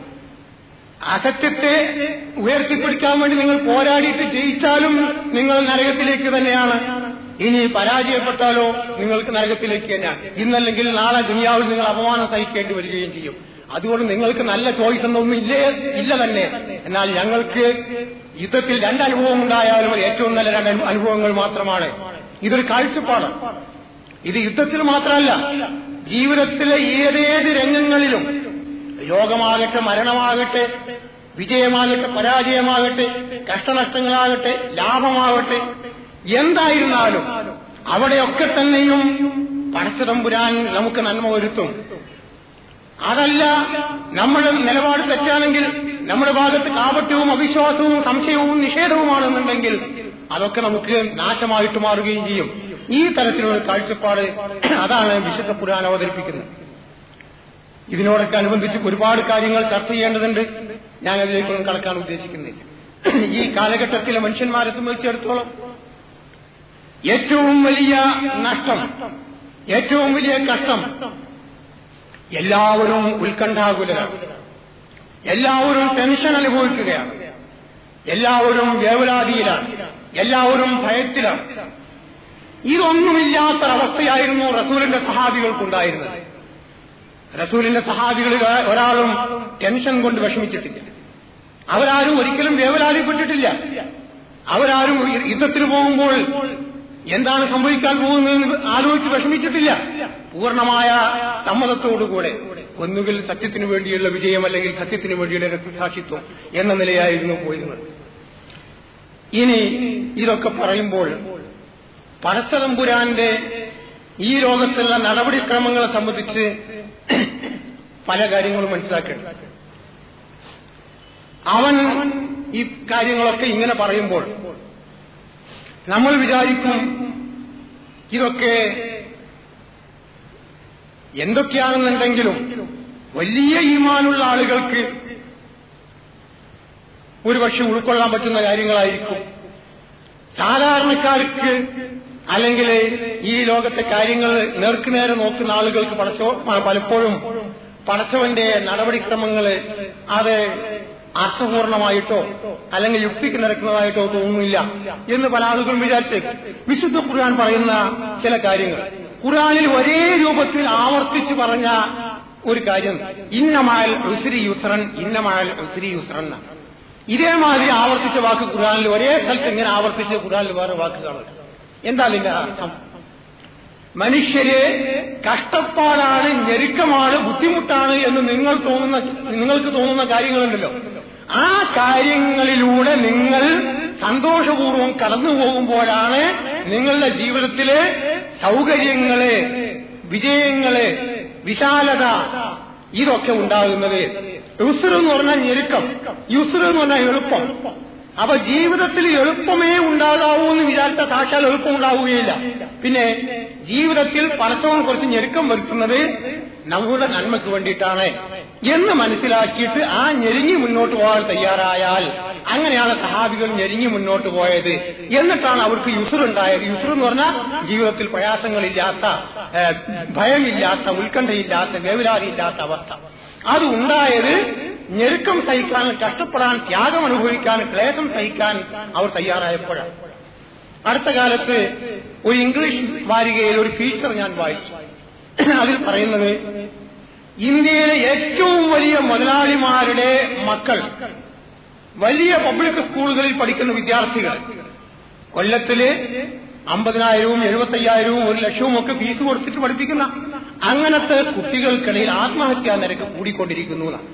അസത്യത്തെ ഉയർത്തിപ്പിടിക്കാൻ വേണ്ടി നിങ്ങൾ പോരാടിയിട്ട് ജയിച്ചാലും നിങ്ങൾ നരകത്തിലേക്ക് തന്നെയാണ് ഇനി പരാജയപ്പെട്ടാലോ നിങ്ങൾക്ക് നരകത്തിലേക്ക് തന്നെയാണ് ഇന്നല്ലെങ്കിൽ നാളെ ദുനിയാവിൽ നിങ്ങൾ അപമാനം സഹിക്കേണ്ടി വരികയും ചെയ്യും അതുകൊണ്ട് നിങ്ങൾക്ക് നല്ല ചോയ്സ് എന്നൊന്നും ഇല്ലേ ഇല്ല തന്നെ എന്നാൽ ഞങ്ങൾക്ക് യുദ്ധത്തിൽ രണ്ട് അനുഭവം ഉണ്ടായാലും ഏറ്റവും നല്ല രണ്ട് അനുഭവങ്ങൾ മാത്രമാണ് ഇതൊരു കാഴ്ചപ്പാട് ഇത് യുദ്ധത്തിൽ മാത്രമല്ല ജീവിതത്തിലെ ഏതേത് രംഗങ്ങളിലും രോഗമാകട്ടെ മരണമാകട്ടെ വിജയമാകട്ടെ പരാജയമാകട്ടെ കഷ്ടനഷ്ടങ്ങളാകട്ടെ ലാഭമാകട്ടെ എന്തായിരുന്നാലും അവിടെയൊക്കെ തന്നെയും പടച്ചതമ്പുരാൻ നമുക്ക് നന്മ വരുത്തും അതല്ല നമ്മുടെ നിലപാട് തെറ്റാണെങ്കിൽ നമ്മുടെ ഭാഗത്ത് കാപട്യവും അവിശ്വാസവും സംശയവും നിഷേധവുമാണെന്നുണ്ടെങ്കിൽ അതൊക്കെ നമുക്ക് നാശമായിട്ട് മാറുകയും ചെയ്യും ഈ തരത്തിലുള്ള കാഴ്ചപ്പാട് അതാണ് വിശുദ്ധ ഖുർആൻ അവതരിപ്പിക്കുന്നത് ഇതിനോടൊക്കെ അനുബന്ധിച്ച് ഒരുപാട് കാര്യങ്ങൾ ചർച്ച ചെയ്യേണ്ടതുണ്ട് ഞാൻ അതിലേക്കൊന്നും കടക്കാൻ ഉദ്ദേശിക്കുന്നില്ല ഈ കാലഘട്ടത്തിലെ മനുഷ്യന്മാരെ സംബന്ധിച്ചിടത്തോളം ഏറ്റവും വലിയ നഷ്ടം ഏറ്റവും വലിയ കഷ്ടം എല്ലാവരും ഉത്കണ്ഠാകുലരാണ് എല്ലാവരും ടെൻഷൻ അനുഭവിക്കുകയാണ് എല്ലാവരും വേവലാതിയിലാണ് എല്ലാവരും ഭയത്തിലാണ് ഇതൊന്നുമില്ലാത്തൊരവസ്ഥയായിരുന്നു റസൂലിന്റെ സഹാബികൾക്കുണ്ടായിരുന്നത് റസൂലിന്റെ സഹാബികളിൽ ഒരാളും ടെൻഷൻ കൊണ്ട് വിഷമിച്ചിട്ടില്ല അവരാരും ഒരിക്കലും വേവലാതിപ്പെട്ടിട്ടില്ല അവരാരും യുദ്ധത്തിന് പോകുമ്പോൾ എന്താണ് സംഭവിക്കാൻ പോകുന്നതെന്ന് ആലോചിച്ച് വിഷമിച്ചിട്ടില്ല പൂർണ്ണമായ സമ്മതത്തോടുകൂടെ ഒന്നുകിൽ സത്യത്തിനു വേണ്ടിയുള്ള വിജയം അല്ലെങ്കിൽ സത്യത്തിനു വേണ്ടിയുള്ള രക്തസാക്ഷിത്വം എന്ന നിലയായിരുന്നു പോയിരുന്നത് ഇനി ഇതൊക്കെ പറയുമ്പോൾ പരശതമ്പുരാന്റെ ഈ ലോകത്തുള്ള നടപടിക്രമങ്ങളെ സംബന്ധിച്ച് പല കാര്യങ്ങളും മനസ്സിലാക്കണം അവൻ ഈ കാര്യങ്ങളൊക്കെ ഇങ്ങനെ പറയുമ്പോൾ നമ്മൾ വിചാരിക്കും ഇതൊക്കെ എന്തൊക്കെയാണെന്നുണ്ടെങ്കിലും വലിയ ഈമാനുള്ള ആളുകൾക്ക് ഒരുപക്ഷെ ഉൾക്കൊള്ളാൻ പറ്റുന്ന കാര്യങ്ങളായിരിക്കും സാധാരണക്കാർക്ക് അല്ലെങ്കിൽ ഈ ലോകത്തെ കാര്യങ്ങൾ നേർക്കുനേരെ നോക്കുന്ന ആളുകൾക്ക് പടച്ചോ പലപ്പോഴും പടച്ചവന്റെ നടപടിക്രമങ്ങള് അത് അർത്ഥപൂർണമായിട്ടോ അല്ലെങ്കിൽ യുക്തിക്ക് നിരക്കുന്നതായിട്ടോ തോന്നുന്നില്ല എന്ന് പല ആളുകളും വിചാരിച്ചേക്കും വിശുദ്ധ ഖുർആൻ പറയുന്ന ചില കാര്യങ്ങൾ ഖുർആനിൽ ഒരേ രൂപത്തിൽ ആവർത്തിച്ച് പറഞ്ഞ ഒരു കാര്യം ഇന്നമായൽ ഉസിരി യുസ്രൻ ഇന്നമായൽ ഉസിരി യുസ്രൻ എന്നാണ് ഇതേമാതിരി ആവർത്തിച്ച വാക്ക് ഖുർആനിൽ ഒരേ സ്ഥലത്ത് ഇങ്ങനെ ആവർത്തിച്ച് ഖുർആനിൽ വേറെ വാക്കുകളാണ് എന്താ ഇതിന്റെ അർത്ഥം മനുഷ്യര് കഷ്ടപ്പാടാണ് ഞെരുക്കമാണ് ബുദ്ധിമുട്ടാണ് എന്ന് നിങ്ങൾ തോന്നുന്ന നിങ്ങൾക്ക് തോന്നുന്ന കാര്യങ്ങളുണ്ടല്ലോ ആ കാര്യങ്ങളിലൂടെ നിങ്ങൾ സന്തോഷപൂർവ്വം കടന്നു പോകുമ്പോഴാണ് നിങ്ങളുടെ ജീവിതത്തിലെ സൗകര്യങ്ങള് വിജയങ്ങള് വിശാലത ഇതൊക്കെ ഉണ്ടാകുന്നത് യുസുർ എന്ന് പറഞ്ഞാൽ ഞെരുക്കം യുസുർ എന്ന് പറഞ്ഞാൽ എളുപ്പം അപ്പൊ ജീവിതത്തിൽ എളുപ്പമേ ഉണ്ടാകാവൂ എന്ന് വിചാരിച്ച സാക്ഷാൽ എളുപ്പം ഉണ്ടാവുകയില്ല പിന്നെ ജീവിതത്തിൽ പലത്തവണ കുറച്ച് ഞെരുക്കം വരുത്തുന്നത് നമ്മുടെ നന്മയ്ക്ക് വേണ്ടിയിട്ടാണ് എന്ന് മനസ്സിലാക്കിയിട്ട് ആ ഞെരുങ്ങി മുന്നോട്ട് പോകാൻ തയ്യാറായാൽ അങ്ങനെയാണ് സഹാബികൾ ഞെരുങ്ങി മുന്നോട്ട് പോയത് എന്നിട്ടാണ് അവർക്ക് യുസുർ ഉണ്ടായത് യുസുർ എന്ന് പറഞ്ഞാൽ ജീവിതത്തിൽ പ്രയാസങ്ങളില്ലാത്ത ഭയമില്ലാത്ത ഉത്കണ്ഠയില്ലാത്ത വേവലാതിയില്ലാത്ത അവസ്ഥ അത് ഉണ്ടായത് ഞെരുക്കം സഹിക്കാൻ കഷ്ടപ്പെടാൻ ത്യാഗം അനുഭവിക്കാൻ ക്ലേശം സഹിക്കാൻ അവർ തയ്യാറായപ്പോഴാണ് അടുത്ത കാലത്ത് ഒരു ഇംഗ്ലീഷ് വാരികയിൽ ഒരു ഫീച്ചർ ഞാൻ വായിച്ചു അതിൽ പറയുന്നത് ഇന്ത്യയിലെ ഏറ്റവും വലിയ മുതലാളിമാരുടെ മക്കൾ വലിയ പബ്ലിക് സ്കൂളുകളിൽ പഠിക്കുന്ന വിദ്യാർത്ഥികൾ കൊല്ലത്തില് അമ്പതിനായിരവും എഴുപത്തയ്യായിരവും ഒരു ലക്ഷവും ഒക്കെ ഫീസ് കൊടുത്തിട്ട് പഠിപ്പിക്കുന്ന അങ്ങനത്തെ കുട്ടികൾക്കിടയിൽ ആത്മഹത്യാ നിരക്ക് കൂടിക്കൊണ്ടിരിക്കുന്നു എന്നാണ്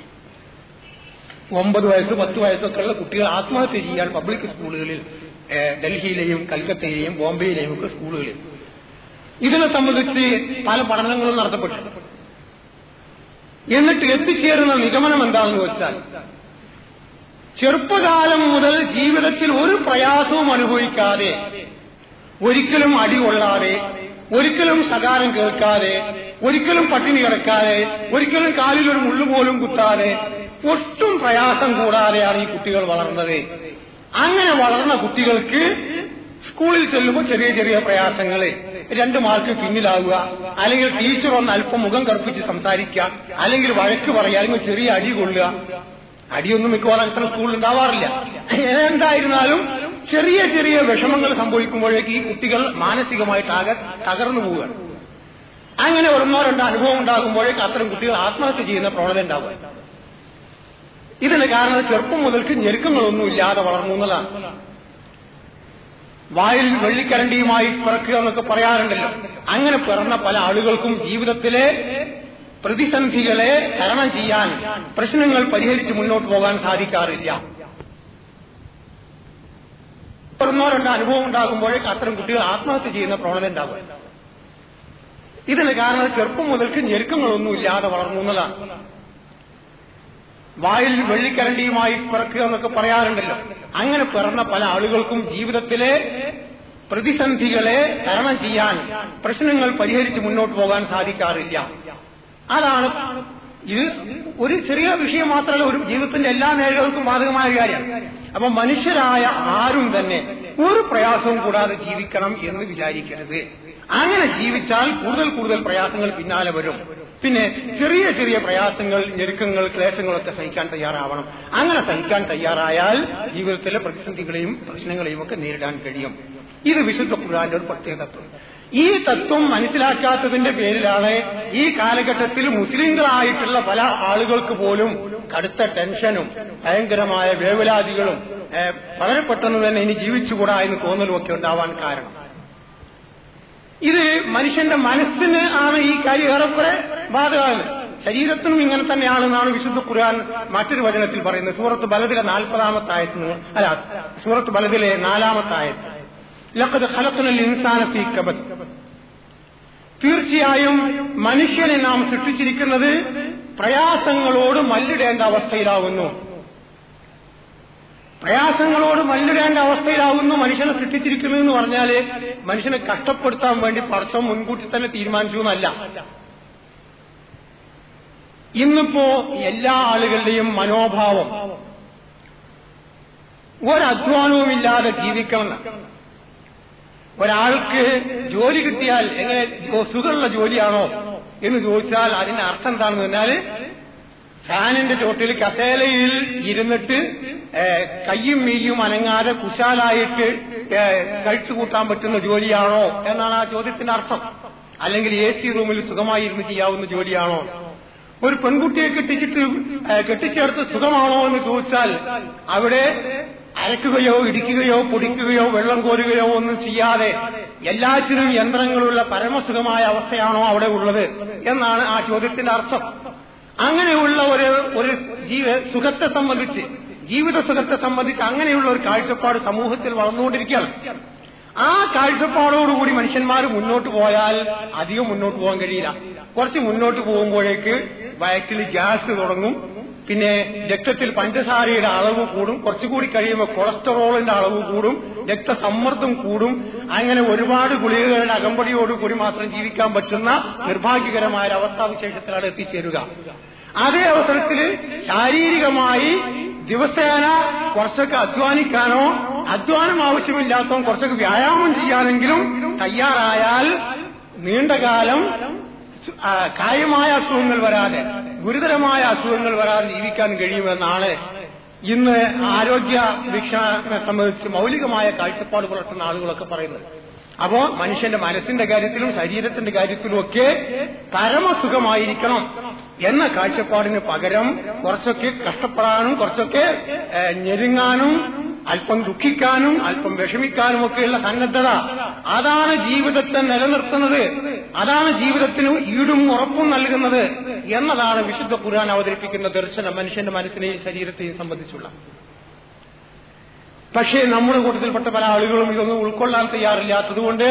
ഒമ്പത് വയസ്സ് പത്ത് വയസ്സൊക്കെ ഉള്ള കുട്ടികൾ ആത്മഹത്യ ചെയ്യാൻ പബ്ലിക് സ്കൂളുകളിൽ ഡൽഹിയിലെയും കൽക്കത്തയിലെയും ബോംബെയിലെയും ഒക്കെ സ്കൂളുകളിൽ ഇതിനെ സംബന്ധിച്ച് പല പഠനങ്ങളും നടത്തപ്പെട്ടു എന്നിട്ട് എത്തിച്ചേരുന്ന നിഗമനം എന്താണെന്ന് വെച്ചാൽ ചെറുപ്പകാലം മുതൽ ജീവിതത്തിൽ ഒരു പ്രയാസവും അനുഭവിക്കാതെ ഒരിക്കലും അടി കൊള്ളാതെ ഒരിക്കലും സകാരം കേൾക്കാതെ ഒരിക്കലും പട്ടിണി കിടക്കാതെ ഒരിക്കലും കാലിൽ ഒരു മുള്ളു പോലും കുത്താതെ ഒട്ടും പ്രയാസം കൂടാതെയാണ് ഈ കുട്ടികൾ വളർന്നത് അങ്ങനെ വളർന്ന കുട്ടികൾക്ക് സ്കൂളിൽ ചെല്ലുമ്പോൾ ചെറിയ ചെറിയ പ്രയാസങ്ങള് രണ്ട് മാർക്ക് പിന്നിലാവുക അല്ലെങ്കിൽ ടീച്ചർ ഒന്ന് അല്പം മുഖം കറുപ്പിച്ച് സംസാരിക്കുക അല്ലെങ്കിൽ വഴക്ക് പറയുക അല്ലെങ്കിൽ ചെറിയ അടി കൊള്ളുക അടിയൊന്നും മിക്കവാറും ഇത്ര സ്കൂളിൽ ഉണ്ടാവാറില്ല എന്തായിരുന്നാലും ചെറിയ ചെറിയ വിഷമങ്ങൾ സംഭവിക്കുമ്പോഴേക്ക് ഈ കുട്ടികൾ മാനസികമായിട്ടാകെ തകർന്നു പോവുക അങ്ങനെ ഒന്നോ രണ്ടോ അനുഭവം ഉണ്ടാകുമ്പോഴേക്ക് അത്തരം കുട്ടികൾ ആത്മഹത്യ ചെയ്യുന്ന പ്രവണത ഉണ്ടാവുക ഇതിന് കാരണം ചെറുപ്പം മുതൽക്ക് ഞെരുക്കങ്ങളൊന്നും ഇല്ലാതെ വളർന്നു എന്നതാണ് വായിൽ വെള്ളിക്കരണ്ടിയുമായി പിറക്കുക എന്നൊക്കെ പറയാറുണ്ടല്ലോ അങ്ങനെ പിറന്ന പല ആളുകൾക്കും ജീവിതത്തിലെ പ്രതിസന്ധികളെ തരണം ചെയ്യാൻ പ്രശ്നങ്ങൾ പരിഹരിച്ച് മുന്നോട്ട് പോകാൻ സാധിക്കാറില്ല ഒന്നോ രണ്ടോ അനുഭവം ഉണ്ടാകുമ്പോഴേക്ക് അത്തരം കുട്ടികൾ ആത്മഹത്യ ചെയ്യുന്ന പ്രവണത ഉണ്ടാവുക ഇതിന് കാരണം ചെറുപ്പം മുതൽക്ക് ഞെരുക്കങ്ങളൊന്നും ഇല്ലാതെ വളർന്നു എന്നതാണ് വായിൽ വെള്ളിക്കരണ്ടിയുമായി പിറക്കുക എന്നൊക്കെ പറയാറുണ്ടല്ലോ അങ്ങനെ പിറന്ന പല ആളുകൾക്കും ജീവിതത്തിലെ പ്രതിസന്ധികളെ തരണം ചെയ്യാൻ പ്രശ്നങ്ങൾ പരിഹരിച്ച് മുന്നോട്ട് പോകാൻ സാധിക്കാറില്ല അതാണ് ഇത് ഒരു ചെറിയ വിഷയം മാത്രമല്ല ഒരു ജീവിതത്തിന്റെ എല്ലാ മേഖലകൾക്കും ബാധകമായ കാര്യമാണ് അപ്പൊ മനുഷ്യരായ ആരും തന്നെ ഒരു പ്രയാസവും കൂടാതെ ജീവിക്കണം എന്ന് വിചാരിക്കരുത് അങ്ങനെ ജീവിച്ചാൽ കൂടുതൽ കൂടുതൽ പ്രയാസങ്ങൾ പിന്നാലെ വരും പിന്നെ ചെറിയ ചെറിയ പ്രയാസങ്ങൾ ഞെരുക്കങ്ങൾ ക്ലേശങ്ങളൊക്കെ സഹിക്കാൻ തയ്യാറാവണം അങ്ങനെ സഹിക്കാൻ തയ്യാറായാൽ ജീവിതത്തിലെ പ്രതിസന്ധികളെയും പ്രശ്നങ്ങളെയും ഒക്കെ നേരിടാൻ കഴിയും ഇത് വിശുദ്ധ ഖുർആന്റെ ഒരു പ്രത്യേകത്വം ഈ തത്വം മനസ്സിലാക്കാത്തതിന്റെ പേരിലാണ് ഈ കാലഘട്ടത്തിൽ മുസ്ലിങ്ങളായിട്ടുള്ള പല ആളുകൾക്ക് പോലും കടുത്ത ടെൻഷനും ഭയങ്കരമായ വേവലാതികളും ഏഹ്, വളരെ പെട്ടെന്ന് തന്നെ ഇനി ജീവിച്ചുകൂടാ എന്ന് തോന്നലും ഒക്കെ ഉണ്ടാവാൻ കാരണം ഇത് മനുഷ്യന്റെ മനസ്സിന് ആണ് ഈ കാര്യം ഏറെക്കുറെ ബാധകമാകുന്നത് ശരീരത്തിനും ഇങ്ങനെ തന്നെയാണെന്നാണ് വിശുദ്ധ ഖുർആൻ മറ്റൊരു വചനത്തിൽ പറയുന്നത് സൂറത്ത് ബലദിലെ നാൽപ്പതാമത്തെ ആയത്ത് അല്ല സൂറത്ത് ബലദിലെ നാലാമത്തെ ആയത്ത് ലഖദ് ഖലഖ്നൽ ഇൻസാന ഫീ കബദ് തീർച്ചയായും മനുഷ്യനെ നാം സൃഷ്ടിച്ചിരിക്കുന്നത് പ്രയാസങ്ങളോട് മല്ലിടേണ്ട അവസ്ഥയിലാവുന്നു പ്രയാസങ്ങളോട് മല്ലിടേണ്ട അവസ്ഥയിലാവുന്നു മനുഷ്യനെ സൃഷ്ടിച്ചിരിക്കുന്നു എന്ന് പറഞ്ഞാല് മനുഷ്യനെ കഷ്ടപ്പെടുത്താൻ വേണ്ടി പടച്ചം മുൻകൂട്ടി തന്നെ തീരുമാനിച്ചു എന്നല്ല ഇന്നിപ്പോ എല്ലാ ആളുകളുടെയും മനോഭാവം ഒരധ്വാനവുമില്ലാതെ ജീവിക്കണം ഒരാൾക്ക് ജോലി കിട്ടിയാൽ എങ്ങനെ ജോ- സുഖമുള്ള ജോലിയാണോ എന്ന് ചോദിച്ചാൽ അതിന്റെ അർത്ഥം എന്താണെന്ന് പറഞ്ഞാല് ഫാനിന്റെ ചോട്ടിൽ കസേലയിൽ ഇരുന്നിട്ട് ഏഹ്, കയ്യും മെയ്യും അനങ്ങാതെ കുശാലായിട്ട് ഏഹ്, കഴിച്ചു കൂട്ടാൻ പറ്റുന്ന ജോലിയാണോ എന്നാണ് ആ ചോദ്യത്തിന്റെ അർത്ഥം അല്ലെങ്കിൽ എ സി റൂമിൽ സുഖമായി ഇരുന്ന് ചെയ്യാവുന്ന ജോലിയാണോ ഒരു പെൺകുട്ടിയെ കെട്ടിച്ചിട്ട് ഏഹ്, കെട്ടിച്ചേർത്ത് സുഖമാണോ എന്ന് ചോദിച്ചാൽ അവിടെ അരക്കുകയോ ഇടിക്കുകയോ പൊടിക്കുകയോ വെള്ളം കോരുകയോ ഒന്നും ചെയ്യാതെ എല്ലാറ്റിനും യന്ത്രങ്ങളുള്ള പരമസുഖമായ അവസ്ഥയാണോ അവിടെ ഉള്ളത് എന്നാണ് ആ ചോദ്യത്തിന്റെ അർത്ഥം അങ്ങനെയുള്ള ഒരു ഒരു ജീവ സുഖത്തെ സംബന്ധിച്ച് ജീവിത സുഖത്തെ സംബന്ധിച്ച് അങ്ങനെയുള്ള ഒരു കാഴ്ചപ്പാട് സമൂഹത്തിൽ വളർന്നുകൊണ്ടിരിക്കുകയാണ് ആ കാഴ്ചപ്പാടോടുകൂടി മനുഷ്യന്മാർ മുന്നോട്ട് പോയാൽ അധികം മുന്നോട്ട് പോകാൻ കഴിയില്ല കുറച്ച് മുന്നോട്ട് പോകുമ്പോഴേക്ക് വയറ്റിൽ ഗ്യാസ് തുടങ്ങും പിന്നെ രക്തത്തിൽ പഞ്ചസാരയുടെ അളവ് കൂടും കുറച്ചുകൂടി കഴിയുമ്പോൾ കൊളസ്ട്രോളിന്റെ അളവ് കൂടും രക്തസമ്മർദ്ദം കൂടും അങ്ങനെ ഒരുപാട് ഗുളികകളുടെ അകമ്പടിയോടുകൂടി മാത്രം ജീവിക്കാൻ പറ്റുന്ന നിർഭാഗ്യകരമായ ഒരു അവസ്ഥാവിശേഷത്തിലാണ് എത്തിച്ചേരുക അതേ അവസരത്തിൽ ശാരീരികമായി ദിവസേന കുറച്ചൊക്കെ അധ്വാനിക്കാനോ അധ്വാനം ആവശ്യമില്ലാത്തവൻ കുറച്ചൊക്കെ വ്യായാമം ചെയ്യാനെങ്കിലും തയ്യാറായാൽ നീണ്ടകാലം സു- ആ, കാര്യമായ അസുഖങ്ങൾ വരാതെ ഗുരുതരമായ അസുഖങ്ങൾ വരാതെ ജീവിക്കാൻ കഴിയുമെന്നാണ് ഇന്ന് ആരോഗ്യ വീക്ഷണത്തെ സംബന്ധിച്ച് മൗലികമായ കാഴ്ചപ്പാട് പുലർത്തുന്ന ആളുകളൊക്കെ പറയുന്നത് അപ്പോ മനുഷ്യന്റെ മനസ്സിന്റെ കാര്യത്തിലും ശരീരത്തിന്റെ കാര്യത്തിലും ഒക്കെ പരമസുഖമായിരിക്കണം എന്ന കാഴ്ചപ്പാടിന് പകരം കുറച്ചൊക്കെ കഷ്ടപ്പെടാനും കുറച്ചൊക്കെ ഏഹ്, ഞെരുങ്ങാനും അല്പം ദുഃഖിക്കാനും അല്പം വിഷമിക്കാനും ഒക്കെയുള്ള സന്നദ്ധത അതാണ് ജീവിതത്തെ നിലനിർത്തുന്നത് അതാണ് ജീവിതത്തിന് ഈടും ഉറപ്പും നൽകുന്നത് എന്നതാണ് വിശുദ്ധ ഖുർആൻ അവതരിപ്പിക്കുന്ന ദർശനം മനുഷ്യന്റെ മനസ്സിനെയും ശരീരത്തെയും സംബന്ധിച്ചുള്ള പക്ഷേ നമ്മുടെ കൂട്ടത്തിൽപ്പെട്ട പല ആളുകളും ഇതൊന്നും ഉൾക്കൊള്ളാൻ തയ്യാറില്ലാത്തതുകൊണ്ട്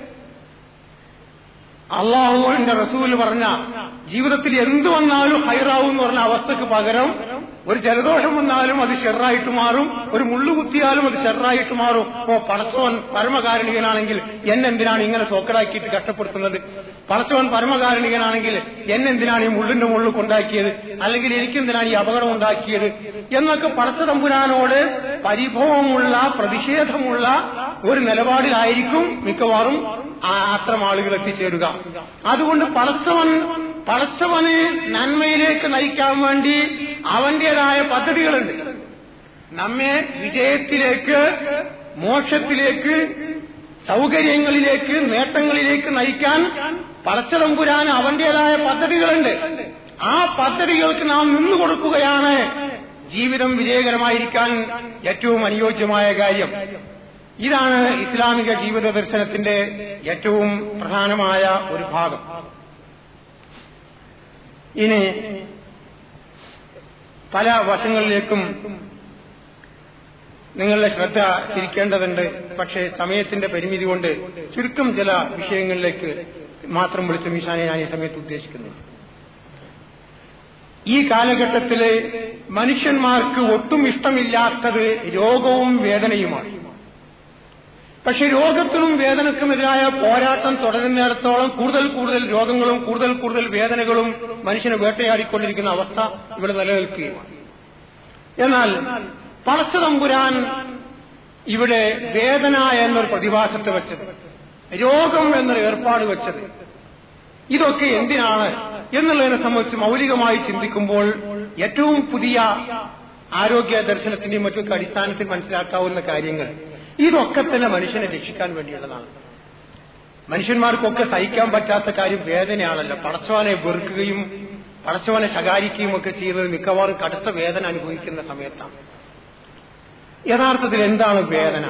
അള്ളാഹുവിന്റെ റസൂൽ പറഞ്ഞ ജീവിതത്തിൽ എന്തു വന്നാലും ഹൈറാവും എന്ന് പറഞ്ഞ അവസ്ഥക്ക് പകരം ഒരു ജലദോഷം വന്നാലും അത് ഷെറായിട്ട് മാറും ഒരു മുള്ളു കുത്തിയാലും അത് ഷെറായിട്ട് മാറും ഓ പടച്ചവൻ പരമകാരണികനാണെങ്കിൽ എന്നെന്തിനാണ് ഇങ്ങനെ സോക്കടാക്കിയിട്ട് കഷ്ടപ്പെടുത്തുന്നത് പടച്ചവൻ പരമകാരണികനാണെങ്കിൽ എന്നെന്തിനാണ് ഈ മുള്ളിന്റെ മുള്ളു കൊണ്ടാക്കിയത് അല്ലെങ്കിൽ എനിക്കെന്തിനാണ് ഈ അപകടം ഉണ്ടാക്കിയത് എന്നൊക്കെ പടച്ച തമ്പുരാനോട് പരിഭവമുള്ള പ്രതിഷേധമുള്ള ഒരു നിലപാടിലായിരിക്കും മിക്കവാറും ആ അത്തരം ആളുകൾ എത്തിച്ചേരുക അതുകൊണ്ട് പടച്ചവൻ പടച്ചവന് നന്മയിലേക്ക് നയിക്കാൻ വേണ്ടി അവന്റേതായ പദ്ധതികളുണ്ട് നമ്മെ വിജയത്തിലേക്ക് മോക്ഷത്തിലേക്ക് സൗകര്യങ്ങളിലേക്ക് നേട്ടങ്ങളിലേക്ക് നയിക്കാൻ പടച്ചതമ്പുരാൻ അവന്റേതായ പദ്ധതികളുണ്ട് ആ പദ്ധതികൾക്ക് നാം നിന്നുകൊടുക്കുകയാണ് ജീവിതം വിജയകരമായിരിക്കാൻ ഏറ്റവും അനുയോജ്യമായ കാര്യം ഇതാണ് ഇസ്ലാമിക ജീവിത ദർശനത്തിന്റെ ഏറ്റവും പ്രധാനമായ ഒരു ഭാഗം ഇനി പല വശങ്ങളിലേക്കും നിങ്ങളുടെ ശ്രദ്ധ തിരിക്കേണ്ടതുണ്ട് പക്ഷേ സമയത്തിന്റെ പരിമിതി കൊണ്ട് ചുരുക്കം ചില വിഷയങ്ങളിലേക്ക് മാത്രം വിളിച്ച മീശാനെ ഞാൻ ഈ സമയത്ത് ഉദ്ദേശിക്കുന്നു ഈ കാലഘട്ടത്തില് മനുഷ്യന്മാർക്ക് ഒട്ടും ഇഷ്ടമില്ലാത്തത് രോഗവും വേദനയുമാണ് പക്ഷെ രോഗത്തിനും വേദനക്കുമെതിരായ പോരാട്ടം തുടരുന്നിടത്തോളം കൂടുതൽ കൂടുതൽ രോഗങ്ങളും കൂടുതൽ കൂടുതൽ വേദനകളും മനുഷ്യനെ വേട്ടയാടിക്കൊണ്ടിരിക്കുന്ന അവസ്ഥ ഇവിടെ നിലനിൽക്കുകയാണ് എന്നാൽ പടച്ചതമ്പുരാൻ ഇവിടെ വേദന എന്നൊരു പ്രതിഭാസത്തെ വെച്ചത് രോഗം എന്നൊരു ഏർപ്പാട് വെച്ചത് ഇതൊക്കെ എന്തിനാണ് എന്നുള്ളതിനെ സംബന്ധിച്ച് മൗലികമായി ചിന്തിക്കുമ്പോൾ ഏറ്റവും പുതിയ ആരോഗ്യ ദർശനത്തിന്റെയും മറ്റൊക്കെ അടിസ്ഥാനത്തിൽ മനസ്സിലാക്കാവുന്ന കാര്യങ്ങൾ ഇതൊക്കെ തന്നെ മനുഷ്യനെ രക്ഷിക്കാൻ വേണ്ടിയുള്ളതാണ് മനുഷ്യന്മാർക്കൊക്കെ സഹിക്കാൻ പറ്റാത്ത കാര്യം വേദനയാണല്ലോ പടച്ചവനെ വെറുക്കുകയും പടച്ചവനെ ശകാരിക്കുകയും ഒക്കെ ചെയ്യുന്നത് മിക്കവാറും കടുത്ത വേദന അനുഭവിക്കുന്ന സമയത്താണ് യഥാർത്ഥത്തിൽ എന്താണ് വേദന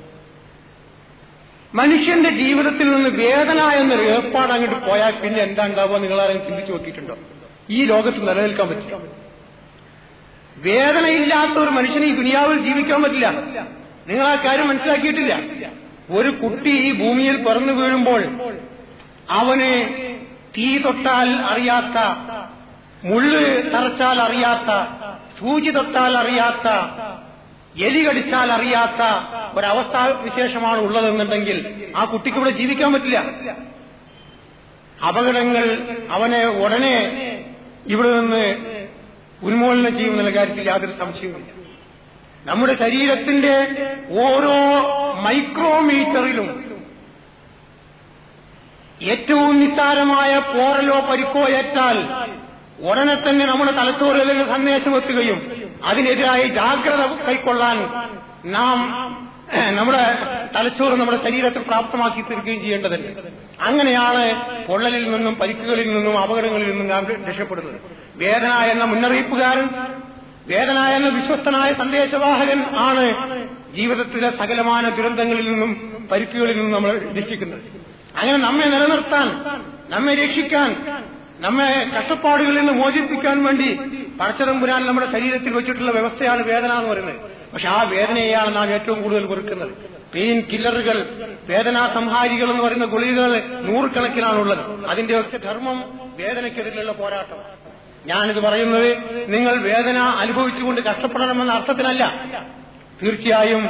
മനുഷ്യന്റെ ജീവിതത്തിൽ നിന്ന് വേദന എന്നൊരു ഏർപ്പാട് അങ്ങോട്ട് പോയാൽ പിന്നെ എന്താ ഉണ്ടാവുക നിങ്ങൾ ആരെങ്കിലും ചിന്തിച്ചു നോക്കിയിട്ടുണ്ടോ ഈ ലോകത്ത് നിലനിൽക്കാൻ പറ്റില്ല വേദനയില്ലാത്ത ഒരു മനുഷ്യന് ഈ ദുനിയാവിൽ ജീവിക്കാൻ പറ്റില്ല നിങ്ങൾ ആ കാര്യം മനസ്സിലാക്കിയിട്ടില്ല ഒരു കുട്ടി ഈ ഭൂമിയിൽ പിറന്നു വീഴുമ്പോൾ അവന് തീ തൊട്ടാൽ അറിയാത്ത മുള്ള് തറച്ചാൽ അറിയാത്ത സൂചി തൊട്ടാൽ അറിയാത്ത എലി കടിച്ചാൽ അറിയാത്ത ഒരവസ്ഥ വിശേഷമാണ് ഉള്ളതെന്നുണ്ടെങ്കിൽ ആ കുട്ടിക്ക് ഇവിടെ ജീവിക്കാൻ പറ്റില്ല അപകടങ്ങൾ അവനെ ഉടനെ ഇവിടെ നിന്ന് ഉന്മൂലനം ചെയ്യുമെന്നുള്ള കാര്യത്തിൽ യാതൊരു സംശയവുമില്ല നമ്മുടെ ശരീരത്തിന്റെ ഓരോ മൈക്രോമീറ്ററിലും ഏറ്റവും നിസ്സാരമായ പോറലോ പരിക്കോ ഏറ്റാൽ ഉടനെ തന്നെ നമ്മുടെ തലച്ചോറിൽ നിന്ന് സന്ദേശം എത്തുകയും അതിനെതിരായി ജാഗ്രത കൈക്കൊള്ളാൻ നാം നമ്മുടെ തലച്ചോറ് നമ്മുടെ ശരീരത്തെ പ്രാപ്തമാക്കി തീർക്കുകയും ചെയ്യേണ്ടതുണ്ട് അങ്ങനെയാണ് പൊള്ളലിൽ നിന്നും പരിക്കുകളിൽ നിന്നും അപകടങ്ങളിൽ നിന്നും നാം രക്ഷപ്പെടുന്നത് വേദന എന്ന മുന്നറിയിപ്പുകാരൻ വേദന എന്ന വിശ്വസ്തനായ സന്ദേശവാഹകൻ ആണ് ജീവിതത്തിലെ സകലമാന ദുരന്തങ്ങളിൽ നിന്നും പരിക്കുകളിൽ നിന്നും നമ്മൾ രക്ഷിക്കുന്നത് അങ്ങനെ നമ്മെ നിലനിർത്താൻ നമ്മെ രക്ഷിക്കാൻ നമ്മെ കഷ്ടപ്പാടുകളിൽ നിന്ന് മോചിപ്പിക്കാൻ വേണ്ടി പടച്ചതമ്പുരാൻ നമ്മുടെ ശരീരത്തിൽ വെച്ചിട്ടുള്ള വ്യവസ്ഥയാണ് വേദന എന്ന് പറയുന്നത് പക്ഷെ ആ വേദനയെയാണ് നാം ഏറ്റവും കൂടുതൽ വെറുക്കുന്നത് പെയിൻ കില്ലറുകൾ വേദനാ സംഹാരികൾ എന്ന് പറയുന്ന ഗുളികകൾ നൂറുകണക്കിനാണുള്ളത് അതിന്റെയൊക്കെ ധർമ്മം വേദനയ്ക്കെതിരെയുള്ള പോരാട്ടം ഞാനിത് പറയുന്നത് നിങ്ങൾ വേദന അനുഭവിച്ചുകൊണ്ട് കഷ്ടപ്പെടണമെന്ന അർത്ഥത്തിനല്ല തീർച്ചയായും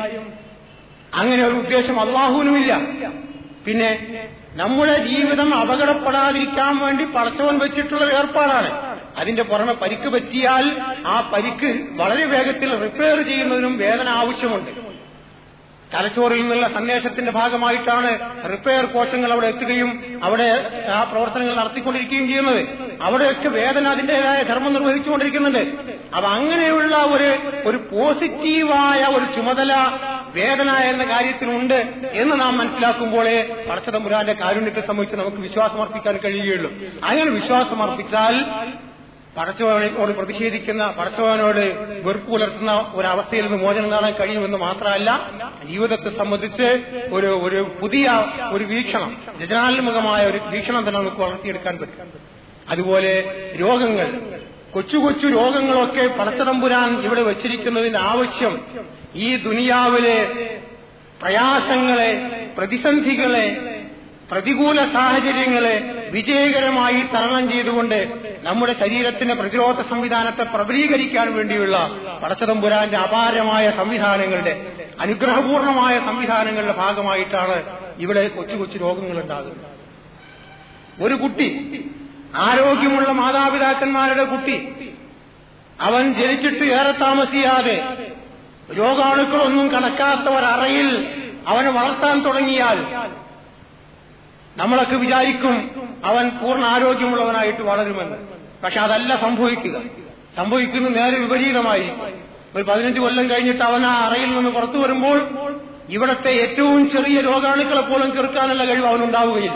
അങ്ങനെ ഒരു ഉദ്ദേശം അള്ളാഹുവിനുമില്ല പിന്നെ നമ്മുടെ ജീവിതം അപകടപ്പെടാതിരിക്കാൻ വേണ്ടി പടച്ചവൻ വെച്ചിട്ടുള്ള ഏർപ്പാടാണ് അതിന്റെ പുറമെ പരിക്ക് പറ്റിയാൽ ആ പരിക്ക് വളരെ വേഗത്തിൽ റിപ്പയർ ചെയ്യുന്നതിനും വേദന ആവശ്യമുണ്ട് തലച്ചോറിൽ നിന്നുള്ള സന്ദേശത്തിന്റെ ഭാഗമായിട്ടാണ് റിപ്പയർ കോശങ്ങൾ അവിടെ എത്തുകയും അവിടെ ആ പ്രവർത്തനങ്ങൾ നടത്തിക്കൊണ്ടിരിക്കുകയും ചെയ്യുന്നത് അവിടെയൊക്കെ വേദന അതിന്റേതായ ധർമ്മം നിർവഹിച്ചുകൊണ്ടിരിക്കുന്നുണ്ട് അപ്പൊ അങ്ങനെയുള്ള ഒരു ഒരു പോസിറ്റീവായ ഒരു ചുമതല വേദന എന്ന കാര്യത്തിലുണ്ട് എന്ന് നാം മനസ്സിലാക്കുമ്പോഴേ പടച്ചതമ്പുരാന്റെ കാരുണ്യത്തെ സംബന്ധിച്ച് നമുക്ക് വിശ്വാസം അർപ്പിക്കാൻ കഴിയുകയുള്ളൂ അങ്ങനെ വിശ്വാസം അർപ്പിച്ചാൽ പടച്ചവനോട് പ്രതിഷേധിക്കുന്ന പടച്ചവനോട് വെറുപ്പ് പുലർത്തുന്ന ഒരവസ്ഥയിൽ നിന്ന് മോചനം നേടാൻ കഴിയുമെന്ന് മാത്രമല്ല ജീവിതത്തെ സംബന്ധിച്ച് ഒരു ഒരു പുതിയ ഒരു വീക്ഷണം രചനാത്മകമായ ഒരു വീക്ഷണം തന്നെ നമുക്ക് വളർത്തിയെടുക്കാൻ പറ്റും അതുപോലെ രോഗങ്ങൾ കൊച്ചു കൊച്ചു രോഗങ്ങളൊക്കെ പടച്ചതമ്പുരാൻ ഇവിടെ വച്ചിരിക്കുന്നതിന്റെ ആവശ്യം ഈ ദുനിയാവിലെ പ്രയാസങ്ങളെ പ്രതിസന്ധികളെ പ്രതികൂല സാഹചര്യങ്ങളെ വിജയകരമായി തരണം ചെയ്തുകൊണ്ട് നമ്മുടെ ശരീരത്തിന്റെ പ്രതിരോധ സംവിധാനത്തെ പ്രബലീകരിക്കാൻ വേണ്ടിയുള്ള പടച്ചതമ്പുരാന്റെ അപാരമായ സംവിധാനങ്ങളുടെ അനുഗ്രഹപൂർണമായ സംവിധാനങ്ങളുടെ ഭാഗമായിട്ടാണ് ഇവിടെ കൊച്ചു കൊച്ചു രോഗങ്ങൾ ഉണ്ടാകുന്നത് ഒരു കുട്ടി ആരോഗ്യമുള്ള മാതാപിതാക്കന്മാരുടെ കുട്ടി അവൻ ജനിച്ചിട്ട് ഏറെ താമസിയാതെ രോഗാണുക്കളൊന്നും കണക്കാത്ത ഒരറയിൽ അവനെ വളർത്താൻ തുടങ്ങിയാൽ നമ്മളൊക്കെ വിചാരിക്കും അവൻ പൂർണ്ണ ആരോഗ്യമുള്ളവനായിട്ട് വളരുമെന്ന് പക്ഷെ അതല്ല സംഭവിക്കുക സംഭവിക്കുന്നത് നേരെ വിപരീതമായിരിക്കും ഒരു പതിനഞ്ച് കൊല്ലം കഴിഞ്ഞിട്ട് അവൻ ആ അറയിൽ നിന്ന് പുറത്തു വരുമ്പോൾ ഇവിടത്തെ ഏറ്റവും ചെറിയ രോഗാണുക്കളെ പോലും ചെറുക്കാനുള്ള കഴിവ് അവനുണ്ടാവുകയില്ല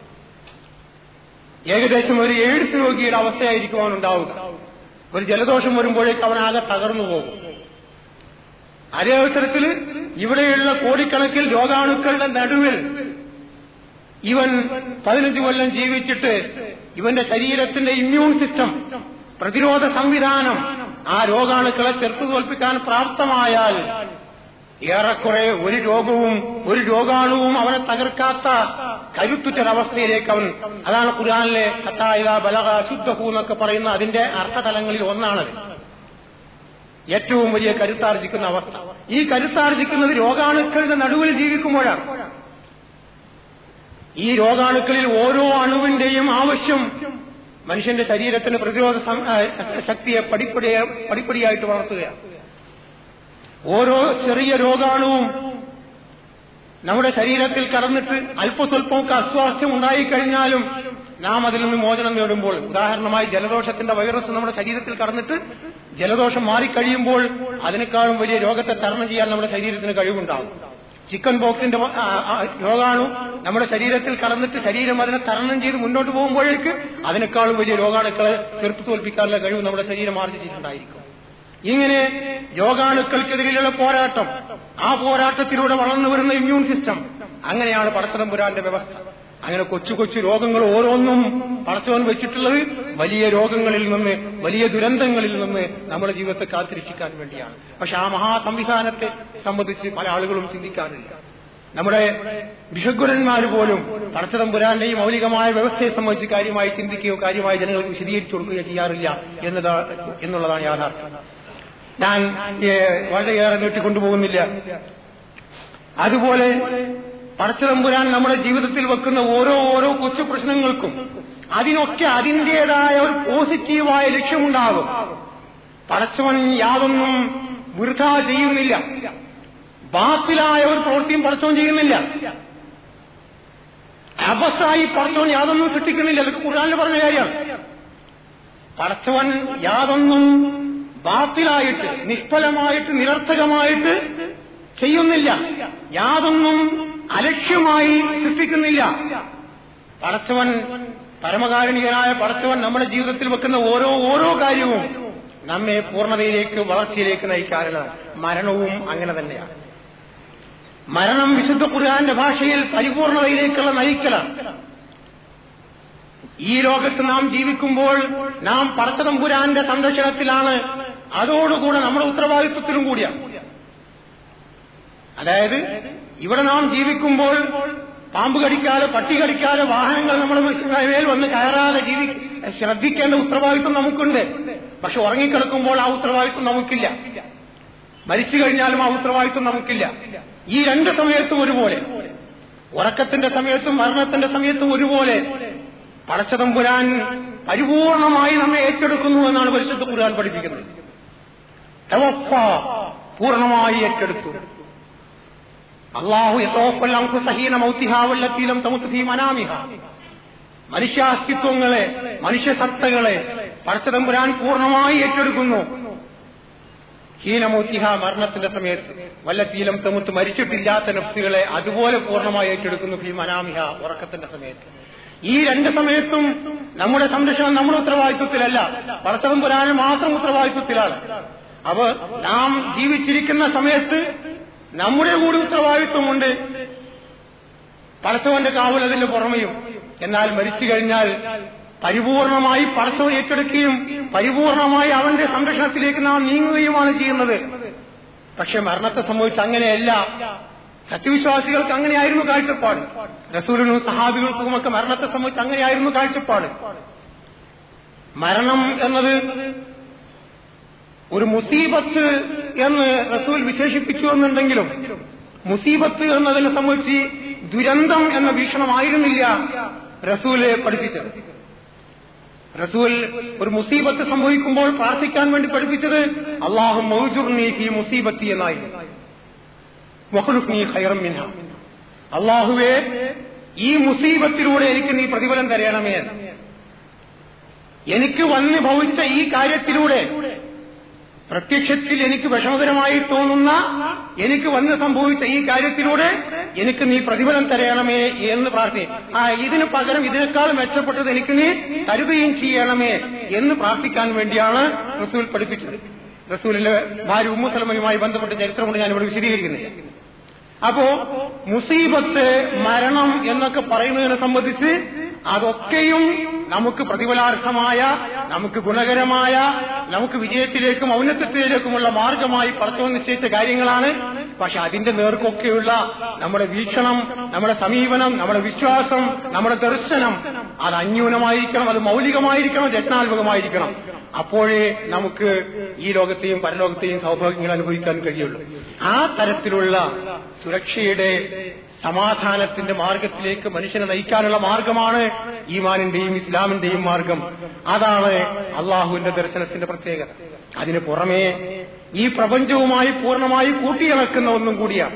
ഏകദേശം ഒരു എയ്ഡ്സ് രോഗിയുടെ അവസ്ഥയായിരിക്കും അവനുണ്ടാവുക ഒരു ജലദോഷം വരുമ്പോഴേക്ക് അവനാകെ തകർന്നു പോകും അതേ അവസരത്തിൽ ഇവിടെയുള്ള കോടിക്കണക്കിൽ രോഗാണുക്കളുടെ നടുവിൽ ഇവൻ പതിനഞ്ച് കൊല്ലം ജീവിച്ചിട്ട് ഇവന്റെ ശരീരത്തിന്റെ ഇമ്മ്യൂൺ സിസ്റ്റം പ്രതിരോധ സംവിധാനം ആ രോഗാണുക്കളെ ചെറുത്തു തോൽപ്പിക്കാൻ പ്രാപ്തമായാൽ ഏറെക്കുറെ ഒരു രോഗവും ഒരു രോഗാണുവും അവനെ തകർക്കാത്ത കരുത്തുറ്റൊരവസ്ഥയിലേക്ക് അവൻ അതാണ് ഖുർആാനിലെ കത്തായ ബലക ശുദ്ധഹു എന്നൊക്കെ പറയുന്ന അതിന്റെ അർത്ഥതലങ്ങളിൽ ഒന്നാണത് ഏറ്റവും വലിയ കരുത്താർജിക്കുന്ന അവസ്ഥ ഈ കരുത്താർജിക്കുന്നത് രോഗാണുക്കളുടെ നടുവിൽ ജീവിക്കുമ്പോഴാണ് ഈ രോഗാണുക്കളിൽ ഓരോ അണുവിന്റെയും ആവശ്യം മനുഷ്യന്റെ ശരീരത്തിന് പ്രതിരോധ ശക്തിയെ പടിപ്പടിയ പടിപ്പടിയായിട്ട് വളർത്തുകയാണ് ഓരോ ചെറിയ രോഗാണുവും നമ്മുടെ ശരീരത്തിൽ കടന്നിട്ട് അല്പസ്വല്പമൊക്കെ അസ്വാസ്ഥ്യം ഉണ്ടായിക്കഴിഞ്ഞാലും നാം അതിൽ നിന്ന് മോചനം നേടുമ്പോൾ ഉദാഹരണമായി ജലദോഷത്തിന്റെ വൈറസ് നമ്മുടെ ശരീരത്തിൽ കടന്നിട്ട് ജലദോഷം മാറിക്കഴിയുമ്പോൾ അതിനേക്കാളും വലിയ രോഗത്തെ തരണം ചെയ്യാൻ നമ്മുടെ ശരീരത്തിന് കഴിവുണ്ടാകും ചിക്കൻ ബോക്സിന്റെ ആ, ആ, രോഗാണു നമ്മുടെ ശരീരത്തിൽ കടന്നിട്ട് ശരീരം അതിനെ തരണം ചെയ്ത് മുന്നോട്ട് പോകുമ്പോഴേക്ക് അതിനേക്കാളും വലിയ രോഗാണുക്കളെ ചെറുത്ത് തോൽപ്പിക്കാനുള്ള കഴിവ് നമ്മുടെ ശരീരം ആർജിച്ചിട്ടുണ്ടായിരിക്കും ഇങ്ങനെ രോഗാണുക്കൾക്കെതിരെയുള്ള പോരാട്ടം ആ പോരാട്ടത്തിലൂടെ വളർന്നു വരുന്ന ഇമ്മ്യൂൺ സിസ്റ്റം അങ്ങനെയാണ് പടച്ചതമ്പുരാന്റെ വ്യവസ്ഥ അങ്ങനെ കൊച്ചു കൊച്ചു രോഗങ്ങൾ ഓരോന്നും പടച്ചവൻ വെച്ചിട്ടുള്ളത് വലിയ രോഗങ്ങളിൽ നിന്ന് വലിയ ദുരന്തങ്ങളിൽ നിന്ന് നമ്മുടെ ജീവിതത്തെ കാത്തിരക്ഷിക്കാൻ വേണ്ടിയാണ് പക്ഷെ ആ മഹാസംവിധാനത്തെ സംബന്ധിച്ച് പല ആളുകളും ചിന്തിക്കാറില്ല നമ്മുടെ ബിഷഗുരന്മാർ പോലും പടച്ചതമ്പുരാന്റെ ഈ മൗലികമായ വ്യവസ്ഥയെ സംബന്ധിച്ച് കാര്യമായി ചിന്തിക്കുകയോ കാര്യമായി ജനങ്ങൾക്ക് വിശദീകരിച്ചു കൊടുക്കുകയോ ചെയ്യാറില്ല എന്നതാ എന്നുള്ളതാണ് യാഥാർത്ഥ്യം ഞാൻ ഏ, വളരെയേറെ നീട്ടിക്കൊണ്ടുപോകുന്നില്ല അതുപോലെ പടച്ചതമ്പുരാൻ നമ്മുടെ ജീവിതത്തിൽ വെക്കുന്ന ഓരോ ഓരോ കൊച്ചു പ്രശ്നങ്ങൾക്കും അതിനൊക്കെ അതിൻ്റെതായ ഒരു പോസിറ്റീവായ ലക്ഷ്യമുണ്ടാകും പടച്ചവൻ യാതൊന്നും വൃഥ ചെയ്യുന്നില്ല ബാത്തിലായ ഒരു പ്രവൃത്തിയും പടച്ചവൻ ചെയ്യുന്നില്ല അബസായി പടച്ചവൻ യാതൊന്നും സൃഷ്ടിക്കുന്നില്ല അതൊക്കെ ഖുർആാനിൽ പറഞ്ഞ കാര്യമാണ് പടച്ചവൻ യാതൊന്നും ബാത്തിലായിട്ട് നിഷ്ഫലമായിട്ട് നിരർത്ഥകമായിട്ട് ചെയ്യുന്നില്ല യാതൊന്നും അലക്ഷ്യമായി സൃഷ്ടിക്കുന്നില്ല പടച്ചവൻ പരമകാരുണികനായ പടച്ചവൻ നമ്മുടെ ജീവിതത്തിൽ വെക്കുന്ന ഓരോ ഓരോ കാര്യവും നമ്മെ പൂർണ്ണതയിലേക്ക് വളർച്ചയിലേക്ക് നയിക്കാറുള്ളതാണ് മരണവും അങ്ങനെ തന്നെയാണ് മരണം വിശുദ്ധ ഖുർആന്റെ ഭാഷയിൽ പരിപൂർണതയിലേക്കുള്ള നയിക്കലാണ് ഈ ലോകത്ത് നാം ജീവിക്കുമ്പോൾ നാം പടച്ചതമ്പുരാന്റെ സംരക്ഷണത്തിലാണ് അതോടുകൂടെ നമ്മുടെ ഉത്തരവാദിത്വത്തിലും കൂടിയാണ് അതായത് ഇവിടെ നാം ജീവിക്കുമ്പോൾ പാമ്പ് കടിക്കാതെ പട്ടി കടിക്കാതെ വാഹനങ്ങൾ നമ്മുടെ മേൽ വന്ന് കയറാതെ ജീവി ശ്രദ്ധിക്കേണ്ട ഉത്തരവാദിത്വം നമുക്കുണ്ട് പക്ഷെ ഉറങ്ങിക്കിടക്കുമ്പോൾ ആ ഉത്തരവാദിത്വം നമുക്കില്ല മരിച്ചു കഴിഞ്ഞാലും ആ ഉത്തരവാദിത്വം നമുക്കില്ല ഈ രണ്ട് സമയത്തും ഒരുപോലെ ഉറക്കത്തിന്റെ സമയത്തും മരണത്തിന്റെ സമയത്തും ഒരുപോലെ പടച്ചതമ്പുരാൻ പരിപൂർണമായി നമ്മെ ഏറ്റെടുക്കുന്നു എന്നാണ് പരിശുദ്ധ ഖുർആൻ പഠിപ്പിക്കുന്നത് തവഫ പൂർണ്ണമായി ഏറ്റെടുത്തു അള്ളാഹു യതോഫൽ അൻഫുസഹീന മൗതിഹാ വല്ലത്തി ലം തമുത് ഫീ മനാമിഹ മനുഷ്യാസ്തിത്വങ്ങളെ മനുഷ്യസത്തകളെ പടച്ചതമ്പുരാൻ പൂർണ്ണമായി ഏറ്റെടുക്കുന്നു ഹീനമൂത്തിഹ മരണത്തിന്റെ സമയത്ത് വല്ലത്തീലം തമുത്ത് മരിച്ചിട്ടില്ലാത്ത നഫ്സുകളെ അതുപോലെ പൂർണ്ണമായി ഏറ്റെടുക്കുന്നു ഫീ മനാമിഹ ഉറക്കത്തിന്റെ സമയത്ത് ഈ രണ്ട് സമയത്തും നമ്മുടെ സംരക്ഷണം നമ്മുടെ ഉത്തരവാദിത്വത്തിലല്ല പടച്ചവൻ പുരാനും മാത്രം ഉത്തരവാദിത്വത്തിലാണ് അപ്പൊ നാം ജീവിച്ചിരിക്കുന്ന സമയത്ത് നമ്മുടെ കൂടി ഉത്തരവാദിത്വമുണ്ട് പടച്ചവന്റെ കാവൽ അതിന്റെ പുറമെയും എന്നാൽ മരിച്ചു കഴിഞ്ഞാൽ പരിപൂർണമായി പടച്ചവൻ ഏറ്റെടുക്കുകയും പരിപൂർണമായി അവന്റെ സംരക്ഷണത്തിലേക്ക് നാം നീങ്ങുകയുമാണ് ചെയ്യുന്നത് പക്ഷെ മരണത്തെ സംബന്ധിച്ച് അങ്ങനെയല്ല സത്യവിശ്വാസികൾക്ക് അങ്ങനെയായിരുന്നു കാഴ്ചപ്പാട് റസൂലിനും സഹാബികൾക്കുമൊക്കെ മരണത്തെ സംബന്ധിച്ച് അങ്ങനെയായിരുന്നു കാഴ്ചപ്പാട് മരണം എന്നത് ഒരു മുസീബത്ത് എന്ന് റസൂൽ വിശേഷിപ്പിച്ചു എന്നുണ്ടെങ്കിലും മുസീബത്ത് എന്നതിനെ സംബന്ധിച്ച് ദുരന്തം എന്ന വീക്ഷണമായിരുന്നില്ല റസൂല് പഠിപ്പിച്ചത് റസൂൽ ഒരു മുസീബത്ത് സംഭവിക്കുമ്പോൾ പ്രാർത്ഥിക്കാൻ വേണ്ടി പഠിപ്പിച്ചത് അള്ളാഹു മൗജുർനി ഫി മുസീബത്തി എന്നായിരുന്നു വഖ്ലുഫ്നി ഖൈറം മിൻഹ അള്ളാഹുവേ ഈ മുസീബത്തിലൂടെ എനിക്ക് നീ പ്രതിഫലം തരയണമേ എനിക്ക് വന്ന് ഭവിച്ച ഈ കാര്യത്തിലൂടെ പ്രത്യക്ഷത്തിൽ എനിക്ക് വിഷമകരമായി തോന്നുന്ന എനിക്ക് വന്ന് സംഭവിച്ച ഈ കാര്യത്തിലൂടെ എനിക്ക് നീ പ്രതിഫലം തരയണമേ എന്ന് പ്രാർത്ഥി ആ ഇതിന് പകരം ഇതിനേക്കാൾ മെച്ചപ്പെട്ടത് എനിക്ക് നീ തരുകയും ചെയ്യണമേ എന്ന് പ്രാർത്ഥിക്കാൻ വേണ്ടിയാണ് റസൂൽ പഠിപ്പിച്ചത് റസൂലിന്റെ ഭാര്യ ഉമ്മുസലമയുമായി ബന്ധപ്പെട്ട ചരിത്രം കൊണ്ട് ഞാനിവിടെ വിശദീകരിക്കുന്നില്ല അപ്പോ മുസീബത്ത് മരണം എന്നൊക്കെ പറയുന്നതിനെ സംബന്ധിച്ച് അതൊക്കെയും നമുക്ക് പ്രതിഫലാർഹമായ നമുക്ക് ഗുണകരമായ നമുക്ക് വിജയത്തിലേക്കും ഔന്നത്യത്തിലേക്കുമുള്ള മാർഗമായി പടച്ചവൻ നിശ്ചയിച്ച കാര്യങ്ങളാണ് പക്ഷെ അതിന്റെ നേർക്കൊക്കെയുള്ള നമ്മുടെ വീക്ഷണം നമ്മുടെ സമീപനം നമ്മുടെ വിശ്വാസം നമ്മുടെ ദർശനം അത് അന്യൂനമായിരിക്കണം അത് മൗലികമായിരിക്കണം രചനാത്മകമായിരിക്കണം അപ്പോഴേ നമുക്ക് ഈ ലോകത്തെയും പരലോകത്തെയും സൗഭാഗ്യങ്ങൾ അനുഭവിക്കാൻ കഴിയുള്ളൂ ആ തരത്തിലുള്ള സുരക്ഷയുടെ സമാധാനത്തിന്റെ മാർഗത്തിലേക്ക് മനുഷ്യനെ നയിക്കാനുള്ള മാർഗമാണ് ഈമാനിന്റെയും ഇസ്ലാമിന്റെയും മാർഗം അതാണ് അള്ളാഹുവിന്റെ ദർശനത്തിന്റെ പ്രത്യേകത അതിന് പുറമേ ഈ പ്രപഞ്ചവുമായി പൂർണ്ണമായി കൂട്ടിയിണക്കുന്ന ഒന്നും കൂടിയാണ്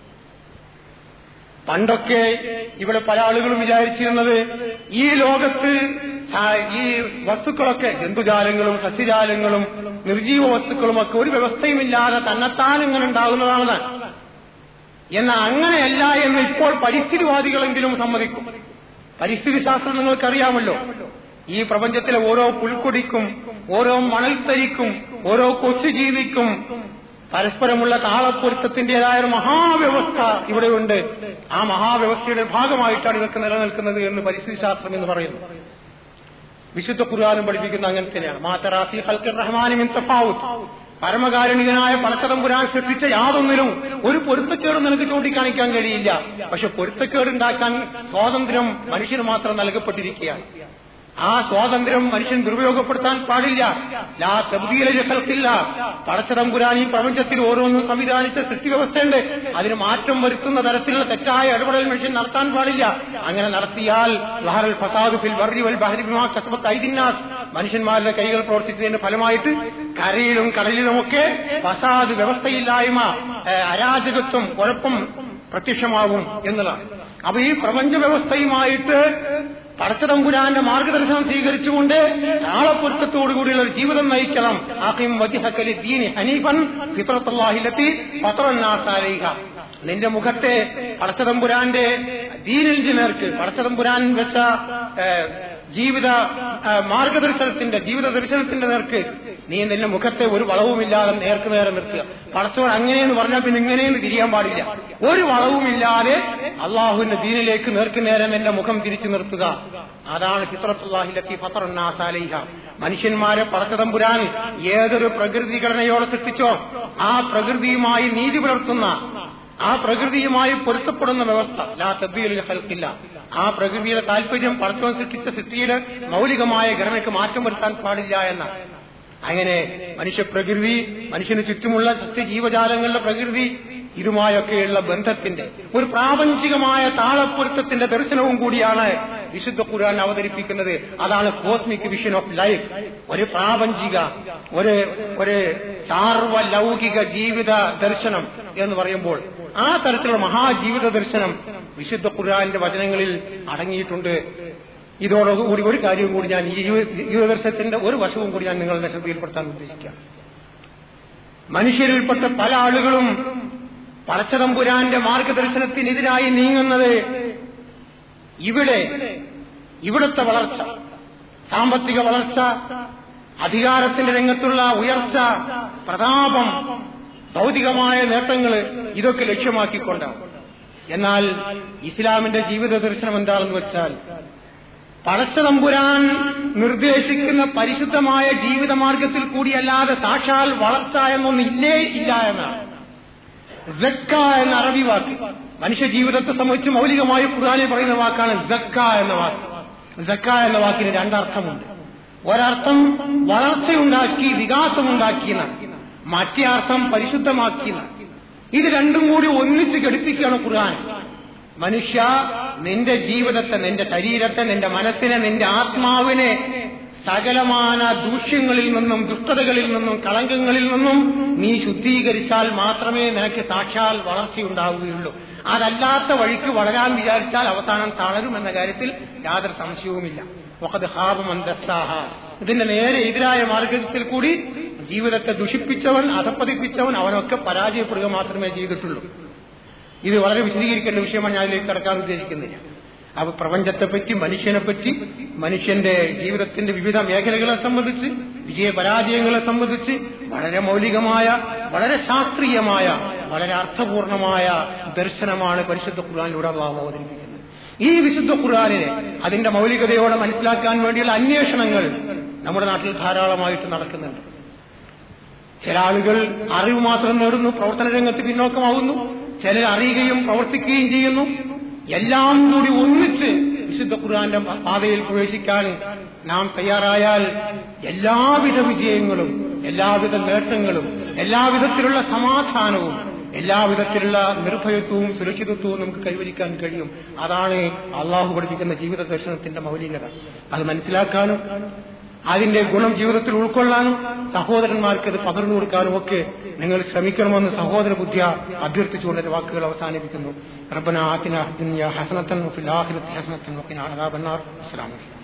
പണ്ടൊക്കെ ഇവിടെ പല ആളുകളും വിചാരിച്ചിരുന്നത് ഈ ലോകത്ത് ഈ വസ്തുക്കളൊക്കെ ജന്തുജാലങ്ങളും സസ്യജാലങ്ങളും നിർജീവ വസ്തുക്കളും ഒക്കെ ഒരു വ്യവസ്ഥയുമില്ലാതെ തന്നെത്താൻ ഇങ്ങനെ ഉണ്ടാകുന്നതാണ് എന്നാൽ അങ്ങനെയല്ല എന്ന് ഇപ്പോൾ പരിസ്ഥിതിവാദികളെങ്കിലും സമ്മതിക്കും പരിസ്ഥിതി ശാസ്ത്രം നിങ്ങൾക്കറിയാമല്ലോ ഈ പ്രപഞ്ചത്തിലെ ഓരോ പുൽക്കൊടിക്കും ഓരോ മണൽത്തരിക്കും ഓരോ കൊച്ചുജീവിക്കും പരസ്പരമുള്ള താളപ്പൊരുത്തത്തിന്റേതായ ഒരു മഹാവ്യവസ്ഥ ഇവിടെയുണ്ട് ആ മഹാവ്യവസ്ഥയുടെ ഭാഗമായിട്ടാണ് ഇതൊക്കെ നിലനിൽക്കുന്നത് എന്ന് പരിസ്ഥിതി ശാസ്ത്രം എന്ന് പറയുന്നു വിശുദ്ധ ഖുർആാനും പഠിപ്പിക്കുന്ന അങ്ങനെ തന്നെയാണ് മാതറാഫി ഹൽക്കർ റഹ്മാനും തഫാവുത്ത് പരമകാരുണികനായ പലതരം പുരാൻ സൃഷ്ടിച്ച യാതൊന്നിലും ഒരു പൊരുത്തക്കേടും നിനക്ക് ചൂണ്ടിക്കാണിക്കാൻ കഴിയില്ല പക്ഷെ പൊരുത്തക്കേടുണ്ടാക്കാൻ സ്വാതന്ത്ര്യം മനുഷ്യന് മാത്രം നൽകപ്പെട്ടിരിക്കുകയാണ് ആ സ്വാതന്ത്ര്യം മനുഷ്യൻ ദുരുപയോഗപ്പെടുത്താൻ പാടില്ല ലാ തബ്ദീല സ്ഥലത്തില്ല പടച്ചതം പുരാൻ ഈ പ്രപഞ്ചത്തിൽ ഓരോന്നും സംവിധാനിച്ച സൃഷ്ടി വ്യവസ്ഥയുണ്ട് അതിന് മാറ്റം വരുത്തുന്ന തരത്തിലുള്ള തെറ്റായ ഇടപെടൽ മനുഷ്യൻ നടത്താൻ പാടില്ല അങ്ങനെ നടത്തിയാൽ ലഹറൽ ഫസാദ് ഫിൽ വർറി വൽ ബഹരി ബിമാ കസബത്ത് ഐദിന്നാസ് മനുഷ്യന്മാരുടെ കൈകൾ പ്രവർത്തിച്ചതിന്റെ ഫലമായിട്ട് കരയിലും കടലിലുമൊക്കെ ഫസാദ് വ്യവസ്ഥയില്ലായ്മ ഏഹ്, അരാജകത്വം കുഴപ്പം പ്രത്യക്ഷമാകും എന്നതാണ് അപ്പൊ ഈ പ്രപഞ്ച വ്യവസ്ഥയുമായിട്ട് പടച്ചതമ്പുരാന്റെ മാർഗദർശനം സ്വീകരിച്ചുകൊണ്ട് താളപ്പൊരുത്തത്തോടുകൂടിയുള്ള ഒരു ജീവിതം നയിക്കണം ആഖിം വജിഹക്കലി ദീനി ഹനീഫൻ ഫിത്രത്തുല്ലാഹിലെത്തി പത്രന്നാസാലേഹ നിന്റെ മുഖത്തെ പടച്ചതമ്പുരാന്റെ ദീനിന്റെ നേർക്ക് പടച്ചതമ്പുരാൻ വെച്ച ഏഹ്, ജീവിത ആ, മാർഗദർശനത്തിന്റെ ജീവിത ദർശനത്തിന്റെ നേർക്ക് നീ നിന്റെ മുഖത്തെ ഒരു വളവുമില്ലാതെ നേർക്ക് നേരെ നിർത്തുക പടച്ചവൻ അങ്ങനെയെന്ന് പറഞ്ഞാൽ പിന്നെ ഇങ്ങനെയെന്ന് തിരിയാൻ പാടില്ല ഒരു വളവുമില്ലാതെ അള്ളാഹുവിന്റെ ദീനിലേക്ക് നേർക്ക് നേരെ നിന്റെ മുഖം തിരിച്ചു നിർത്തുക അതാണ് ഫിത്രത്തുല്ലാഹിലെത്തി ഫത്തറന്നാസാലേഹ മനുഷ്യന്മാരെ പടച്ചതമ്പുരാൻ ഏതൊരു പ്രകൃതി ഘടനയോടെ സൃഷ്ടിച്ചോ ആ പ്രകൃതിയുമായി നീതി പുലർത്തുന്ന ആ പ്രകൃതിയുമായി പൊരുത്തപ്പെടുന്ന വ്യവസ്ഥ ലാ തബ്ദീലിൽ ഹൽക്കില്ല ആ പ്രകൃതിയുടെ താല്പര്യം പടച്ചവൻ സൃഷ്ടിച്ച സൃഷ്ടിയുടെ മൗലികമായ ഘടനയ്ക്ക് മാറ്റം വരുത്താൻ പാടില്ല എന്ന അങ്ങനെ മനുഷ്യ പ്രകൃതി മനുഷ്യന് ചുറ്റുമുള്ള സസ്യ ജീവജാലങ്ങളുടെ പ്രകൃതി ഇതുമായൊക്കെയുള്ള ബന്ധത്തിന്റെ ഒരു പ്രാപഞ്ചികമായ താളപ്പൊരുത്തത്തിന്റെ ദർശനവും കൂടിയാണ് വിശുദ്ധ ഖുർആൻ അവതരിപ്പിക്കുന്നത് അതാണ് കോസ്മിക് വിഷൻ ഓഫ് ലൈഫ് ഒരു പ്രാപഞ്ചിക ഒരു ഒരു സാർവലൗകിക ജീവിത ദർശനം എന്ന് പറയുമ്പോൾ ആ തരത്തിലുള്ള മഹാജീവിത ദർശനം വിശുദ്ധ ഖുർആന്റെ വചനങ്ങളിൽ അടങ്ങിയിട്ടുണ്ട് ഇതോടുകൂടി ഒരു കാര്യവും കൂടി ഞാൻ ഈ ജീവിതദർശനത്തിന്റെ ഒരു വശവും കൂടി ഞാൻ നിങ്ങളുടെ ശ്രദ്ധയിൽപ്പെടുത്താൻ ഉദ്ദേശിക്കാം മനുഷ്യരിൽപ്പെട്ട പല ആളുകളും പടച്ചതമ്പുരാന്റെ മാർഗദർശനത്തിനെതിരായി നീങ്ങുന്നത് ഇവിടെ ഇവിടുത്തെ വളർച്ച സാമ്പത്തിക വളർച്ച അധികാരത്തിന്റെ രംഗത്തുള്ള ഉയർച്ച പ്രതാപം ഭൗതികമായ നേട്ടങ്ങൾ ഇതൊക്കെ ലക്ഷ്യമാക്കിക്കൊണ്ടാണ് എന്നാൽ ഇസ്ലാമിന്റെ ജീവിത ദർശനം എന്താണെന്ന് വെച്ചാൽ പടച്ചതമ്പുരാൻ നിർദ്ദേശിക്കുന്ന പരിശുദ്ധമായ ജീവിതമാർഗത്തിൽ കൂടിയല്ലാതെ സാക്ഷാൽ വളർച്ച എന്നൊന്നും ഇല്ലേ ഇല്ല എന്നാണ് സക്ക എന്ന അറബി വാക്ക് മനുഷ്യ ജീവിതത്തെ സംബന്ധിച്ച് മൗലികമായി ഖുർആനിൽ പറയുന്ന വാക്കാണ് സക്ക എന്ന വാക്ക് സക്ക എന്ന വാക്കിന് രണ്ടർത്ഥമുണ്ട് ഒരർത്ഥം വളർച്ചയുണ്ടാക്കി വികാസമുണ്ടാക്കി എന്നാണ് മറ്റേ അർത്ഥം പരിശുദ്ധമാക്കി എന്നാണ് ഇത് രണ്ടും കൂടി ഒന്നിച്ച് ഘടിപ്പിക്കുകയാണ് ഖുർആൻ മനുഷ്യ നിന്റെ ജീവിതത്തെ നിന്റെ ശരീരത്തെ നിന്റെ മനസ്സിനെ നിന്റെ ആത്മാവിനെ സകലമാന ദൂഷ്യങ്ങളിൽ നിന്നും ദുഷ്ടതകളിൽ നിന്നും കളങ്കങ്ങളിൽ നിന്നും നീ ശുദ്ധീകരിച്ചാൽ മാത്രമേ നിനക്ക് സാക്ഷാൽ വളർച്ചയുണ്ടാവുകയുള്ളൂ അതല്ലാത്ത വഴിക്ക് വളരാൻ വിചാരിച്ചാൽ അവസാനം തളരും എന്ന കാര്യത്തിൽ യാതൊരു സംശയവുമില്ല വഖദ് ഖാബ മൻ ദസ്സാഹ. ഇതിന്റെ നേരെ എതിരായ മാർഗത്തിൽ കൂടി ജീവിതത്തെ ദുഷിപ്പിച്ചവൻ അധപ്പതിപ്പിച്ചവൻ അവനൊക്കെ പരാജയപ്പെടുക മാത്രമേ ചെയ്തിട്ടുള്ളൂ ഇത് വളരെ വിശദീകരിക്കേണ്ട വിഷയമാണ് ഞാൻ ഇതിലേക്ക് കടക്കാൻ ഉദ്ദേശിക്കുന്നില്ല അപ്പൊ പ്രപഞ്ചത്തെപ്പറ്റി മനുഷ്യനെപ്പറ്റി മനുഷ്യന്റെ ജീവിതത്തിന്റെ വിവിധ മേഖലകളെ സംബന്ധിച്ച് വിജയപരാജയങ്ങളെ സംബന്ധിച്ച് വളരെ മൗലികമായ വളരെ ശാസ്ത്രീയമായ വളരെ അർത്ഥപൂർണമായ ദർശനമാണ് പരിശുദ്ധ ഖുർആാനിലൂടെ അള്ളാഹു അവതരിപ്പിക്കുന്നത് ഈ വിശുദ്ധ ഖുർആാനിനെ അതിന്റെ മൗലികതയോടെ മനസ്സിലാക്കാൻ വേണ്ടിയുള്ള അന്വേഷണങ്ങൾ നമ്മുടെ നാട്ടിൽ ധാരാളമായിട്ട് നടക്കുന്നുണ്ട് ചില ആളുകൾ അറിവ് മാത്രം നേടുന്നു പ്രവർത്തന രംഗത്ത് പിന്നോക്കമാവുന്നു ചിലർ അറിയുകയും പ്രവർത്തിക്കുകയും ചെയ്യുന്നു എല്ലാം കൂടി ഒന്നിച്ച് വിശുദ്ധ ഖുർആന്റെ പാതയിൽ പ്രവേശിക്കാൻ നാം തയ്യാറായാൽ എല്ലാവിധ വിജയങ്ങളും എല്ലാവിധ നേട്ടങ്ങളും എല്ലാവിധത്തിലുള്ള സമാധാനവും എല്ലാവിധത്തിലുള്ള നിർഭയത്വവും സുരക്ഷിതത്വവും നമുക്ക് കൈവരിക്കാൻ കഴിയും അതാണ് അള്ളാഹു പഠിപ്പിക്കുന്ന ജീവിത ദർശനത്തിന്റെ മൗലികത അത് മനസ്സിലാക്കാനും അതിന്റെ ഗുണം ജീവിതത്തിൽ ഉൾക്കൊള്ളാനും സഹോദരന്മാർക്ക് അത് പകർന്നു കൊടുക്കാനും ഒക്കെ നിങ്ങൾ ശ്രമിക്കണമെന്ന് സഹോദര ബുദ്ധിയ അഭ്യർത്ഥിച്ചുകൊണ്ട് എന്റെ വാക്കുകൾ അവസാനിപ്പിക്കുന്നു റബ്ബന ആതിന ദുനിയ ഹസനത്തൻ വഫിൽ ആഖിറതി ഹസനത്തൻ വഖിന അദാബന്നാർ അസ്സലാമു അലൈക്കും